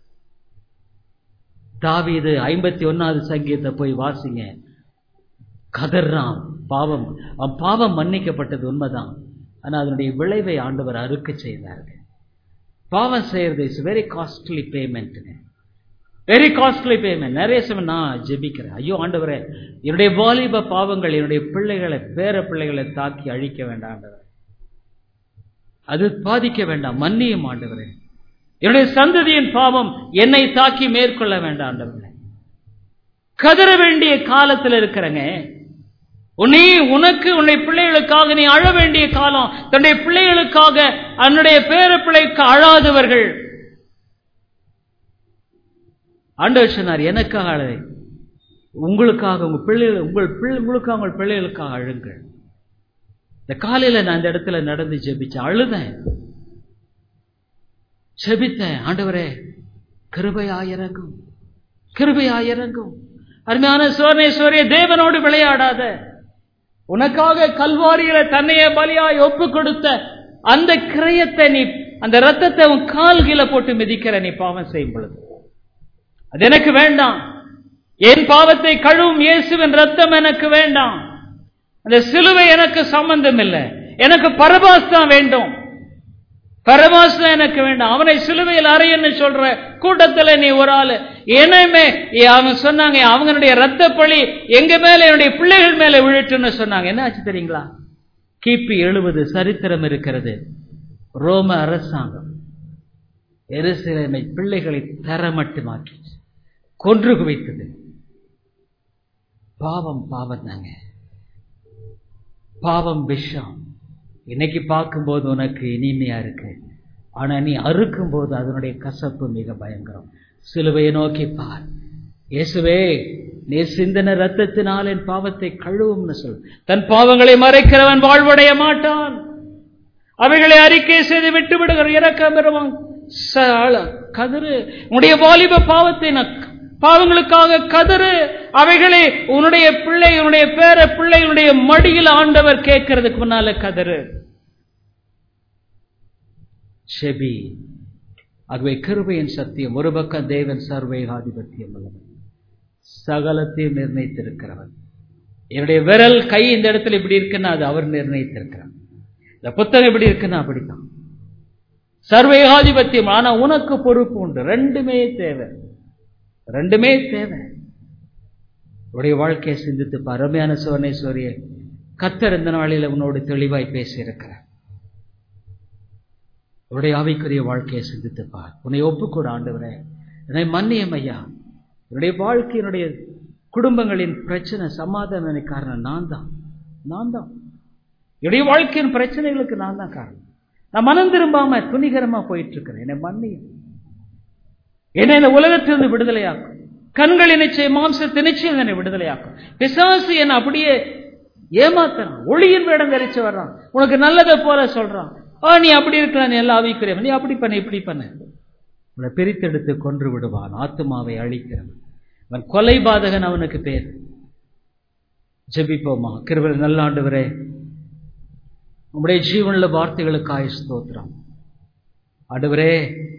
தாவீது ஐம்பத்தி ஒன்னாவது சங்கீதத்தை போய் வாசிங்க கதர்றான் பாவம் அவன் பாவம் மன்னிக்கப்பட்டது உண்மைதான் ஆனா அதனுடைய விளைவை ஆண்டவர் அறுக்க செய்தார்கள் பாவம் செய்யறது இஸ் வெரி காஸ்ட்லி பேமெண்ட்டுங்க வெரி காஸ்ட்லி பேமெண்ட் நிறைய சமயம் நான் ஜெபிக்கிறேன் ஐயோ ஆண்டவரே என்னுடைய வாலிப பாவங்கள் என்னுடைய பிள்ளைகளை பேர பிள்ளைகளை தாக்கி அழிக்க வேண்டாம் ஆண்டவர் அது பாதிக்க வேண்டாம் மன்னியும் ஆண்டவரே என்னுடைய சந்ததியின் பாவம் என்னை தாக்கி மேற்கொள்ள வேண்டாம் ஆண்டவரே கதற வேண்டிய காலத்தில் இருக்கிறங்க உன்னை உனக்கு உன்னை பிள்ளைகளுக்காக நீ அழ வேண்டிய காலம் தன்னுடைய பிள்ளைகளுக்காக தன்னுடைய பேர பிள்ளைக்கு அழாதவர்கள் ஆண்டவர் சொன்னார் எனக்காக அழ உங்களுக்காக உங்க பிள்ளைகள் உங்கள் பிள்ளை உங்களுக்காக உங்கள் பிள்ளைகளுக்காக அழுங்கள் இந்த காலையில நான் இந்த இடத்துல நடந்து ஜெபிச்சேன் அழுதேன் ஜெபித்தேன் ஆண்டவரே கிருபையாயிறங்கும் கிருபையாயிறங்கும் அருமையான சோர்ணேஸ்வரிய தேவனோடு விளையாடாத உனக்காக கல்வாரியில தன்னையே பலியாய் ஒப்பு கொடுத்த அந்த கிரயத்தை நீ அந்த ரத்தத்தை உன் கால் கீழே போட்டு மிதிக்கிற நீ பாவம் செய்யும் பொழுது அது எனக்கு வேண்டாம் என் பாவத்தை கழுவும் இயேசுவின் ரத்தம் எனக்கு வேண்டாம் அந்த சிலுவை எனக்கு சம்பந்தம் இல்லை எனக்கு பரபாஸ் தான் வேண்டும் பரபாஸ் தான் எனக்கு வேண்டாம் அவனை சிலுவையில் அறையன்னு சொல்ற கூட்டத்தில் நீ ஒரு ஆளு என்னமே அவங்க சொன்னாங்க அவங்களுடைய ரத்த பழி எங்க மேல என்னுடைய பிள்ளைகள் மேல விழட்டுன்னு சொன்னாங்க என்ன ஆச்சு தெரியுங்களா கிபி எழுபது சரித்திரம் இருக்கிறது ரோம அரசாங்கம் எருசலேமை பிள்ளைகளை தரமட்டுமாக்கி கொன்று குவித்தது பாவம் பாவம் தாங்க பாவம் விஷம் இன்னைக்கு பார்க்கும்போது உனக்கு இனிமையா இருக்கு ஆனா நீ அறுக்கும் போது அதனுடைய கசப்பு மிக பயங்கரம் சிலுவையை நோக்கி பார் இயேசுவே நீ சிந்தன ரத்தத்தினால் என் பாவத்தை கழுவும்னு சொல் தன் பாவங்களை மறைக்கிறவன் வாழ்வடைய மாட்டான் அவைகளை அறிக்கை செய்து விட்டு விடுகிற இறக்கம் பெறுவான் கதிரு உன்னுடைய வாலிப பாவத்தை பாவங்களுக்காக கதறு அவைகளை உன்னுடைய பிள்ளை உன்னுடைய பேர பிள்ளைகளுடைய மடியில் ஆண்டவர் கேட்கறதுக்கு முன்னால கதறு செபி ஆகவே கிருபையின் சத்தியம் ஒரு பக்கம் தேவன் சர்வேகாதிபத்தியம் உள்ளவன் சகலத்தையும் நிர்ணயித்திருக்கிறவன் என்னுடைய விரல் கை இந்த இடத்துல இப்படி இருக்குன்னா அது அவர் நிர்ணயித்திருக்கிறார் இந்த புத்தகம் எப்படி இருக்குன்னா அப்படித்தான் சர்வேகாதிபத்தியம் ஆனா உனக்கு பொறுப்பு உண்டு ரெண்டுமே தேவை ரெண்டுமே தேவை உடைய வாழ்க்கையை சிந்தித்து அருமையான சுவர்ணேஸ்வரிய கத்தர் இந்த நாளில் உன்னோடு தெளிவாய் பேசியிருக்கிறார் உடைய ஆவிக்குரிய வாழ்க்கையை சிந்தித்து பார் உன்னை ஒப்புக்கூட ஆண்டவரே என்னை மன்னியம் ஐயா என்னுடைய வாழ்க்கையினுடைய குடும்பங்களின் பிரச்சனை சமாதான காரணம் நான் தான் நான் தான் என்னுடைய வாழ்க்கையின் பிரச்சனைகளுக்கு நான் தான் காரணம் நான் மனம் திரும்பாம துணிகரமா போயிட்டு இருக்கிறேன் என்னை மன்னியும் என்னை இந்த உலகத்திலிருந்து விடுதலையாக்கும் கண்களின் நிச்சயம் மாம்சத்தை நிச்சயம் என்னை விடுதலையாக்கும் பிசாசு என்னை அப்படியே ஏமாத்துறான் ஒளியின் வேடம் தரிச்சு வர்றான் உனக்கு நல்லதை போல சொல்றான் ஆ நீ அப்படி இருக்கலாம் நீ எல்லாம் ஆவிக்கிறேன் நீ அப்படி பண்ண இப்படி பண்ண உன்னை பிரித்தெடுத்து கொன்று விடுவான் ஆத்மாவை அழிக்கிறவன் அவன் கொலை பாதகன் அவனுக்கு பேர் ஜெபிப்போமா கிருபல் நல்லாண்டுவரே உங்களுடைய ஜீவனுள்ள வார்த்தைகளுக்காய் ஸ்தோத்திரம் ஆண்டவரே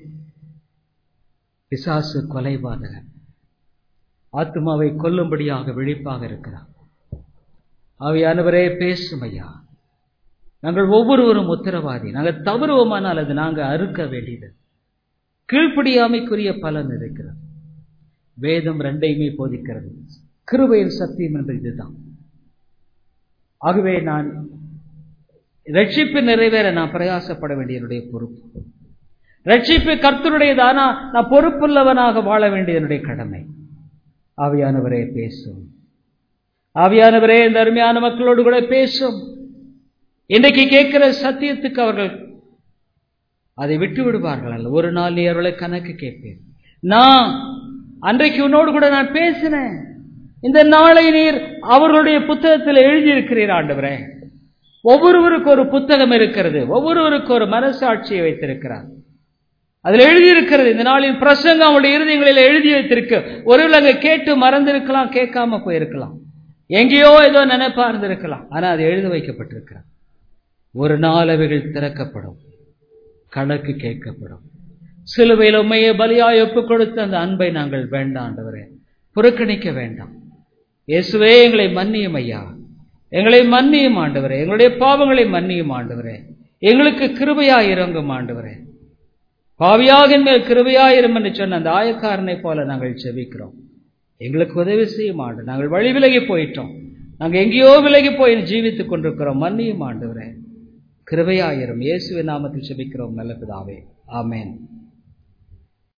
பிசாசு கொலைபாதகன் ஆத்மாவை கொல்லும்படியாக விழிப்பாக இருக்கிறார் ஆவியானவரே பேசும் ஐயா நாங்கள் ஒவ்வொருவரும் உத்தரவாதி நாங்கள் தவறுவோமானால் அது நாங்கள் அறுக்க வேண்டியது கீழ்ப்படியாமைக்குரிய பலன் இருக்கிறது வேதம் ரெண்டையுமே போதிக்கிறது கிருபையின் சத்தியம் என்பது இதுதான் ஆகவே நான் ரட்சிப்பு நிறைவேற நான் பிரயாசப்பட வேண்டிய என்னுடைய பொறுப்பு ரட்சிப்பு கர்த்தருடையதானா நான் பொறுப்புள்ளவனாக வாழ வேண்டிய என்னுடைய கடமை ஆவியானவரே பேசும் ஆவியானவரே இந்த அருமையான மக்களோடு கூட பேசும் இன்றைக்கு கேட்கிற சத்தியத்துக்கு அவர்கள் அதை விட்டு விடுவார்கள் அல்ல ஒரு நாள் நீ அவர்களை கணக்கு கேட்பேன் நான் அன்றைக்கு உன்னோடு கூட நான் பேசினேன் இந்த நாளை நீர் அவர்களுடைய புத்தகத்தில் எழுதியிருக்கிறீர் ஆண்டவரே ஒவ்வொருவருக்கு ஒரு புத்தகம் இருக்கிறது ஒவ்வொருவருக்கு ஒரு மனசாட்சியை வைத்திருக்கிறார் அதில் எழுதியிருக்கிறது இந்த நாளின் பிரசங்கம் அவருடைய இருதயங்களில் எழுதி வைத்திருக்கு ஒருவேளை அங்க கேட்டு மறந்திருக்கலாம் கேட்காம போயிருக்கலாம் எங்கேயோ ஏதோ நினைப்பா இருந்திருக்கலாம் ஆனா அது எழுத வைக்கப்பட்டிருக்கிறார் ஒரு நாள் அவைகள் திறக்கப்படும் கணக்கு கேட்கப்படும் சிலுவையில் உண்மையை பலியாய் ஒப்புக் கொடுத்த அந்த அன்பை நாங்கள் வேண்டாண்டவரே புறக்கணிக்க வேண்டாம் இயேசுவே எங்களை மன்னியும் ஐயா எங்களை மன்னியும் ஆண்டவரே எங்களுடைய பாவங்களை மன்னியும் ஆண்டவரே எங்களுக்கு கிருபையாய் இறங்கும் ஆண்டவரே பாவியாகின் மேல் கிருபையாயிரும் என்று சொன்ன அந்த ஆயக்காரனை போல நாங்கள் செபிக்கிறோம் எங்களுக்கு உதவி செய்யும் ஆண்டு நாங்கள் வழி விலகி போயிட்டோம் நாங்கள் எங்கேயோ விலகி போய் ஜீவித்துக் கொண்டிருக்கிறோம் மன்னியும் ஆண்டவரே கிருபையாயிரும் இயேசுவின் நாமத்தில் செபிக்கிறோம் நல்ல பிதாவே ஆமேன்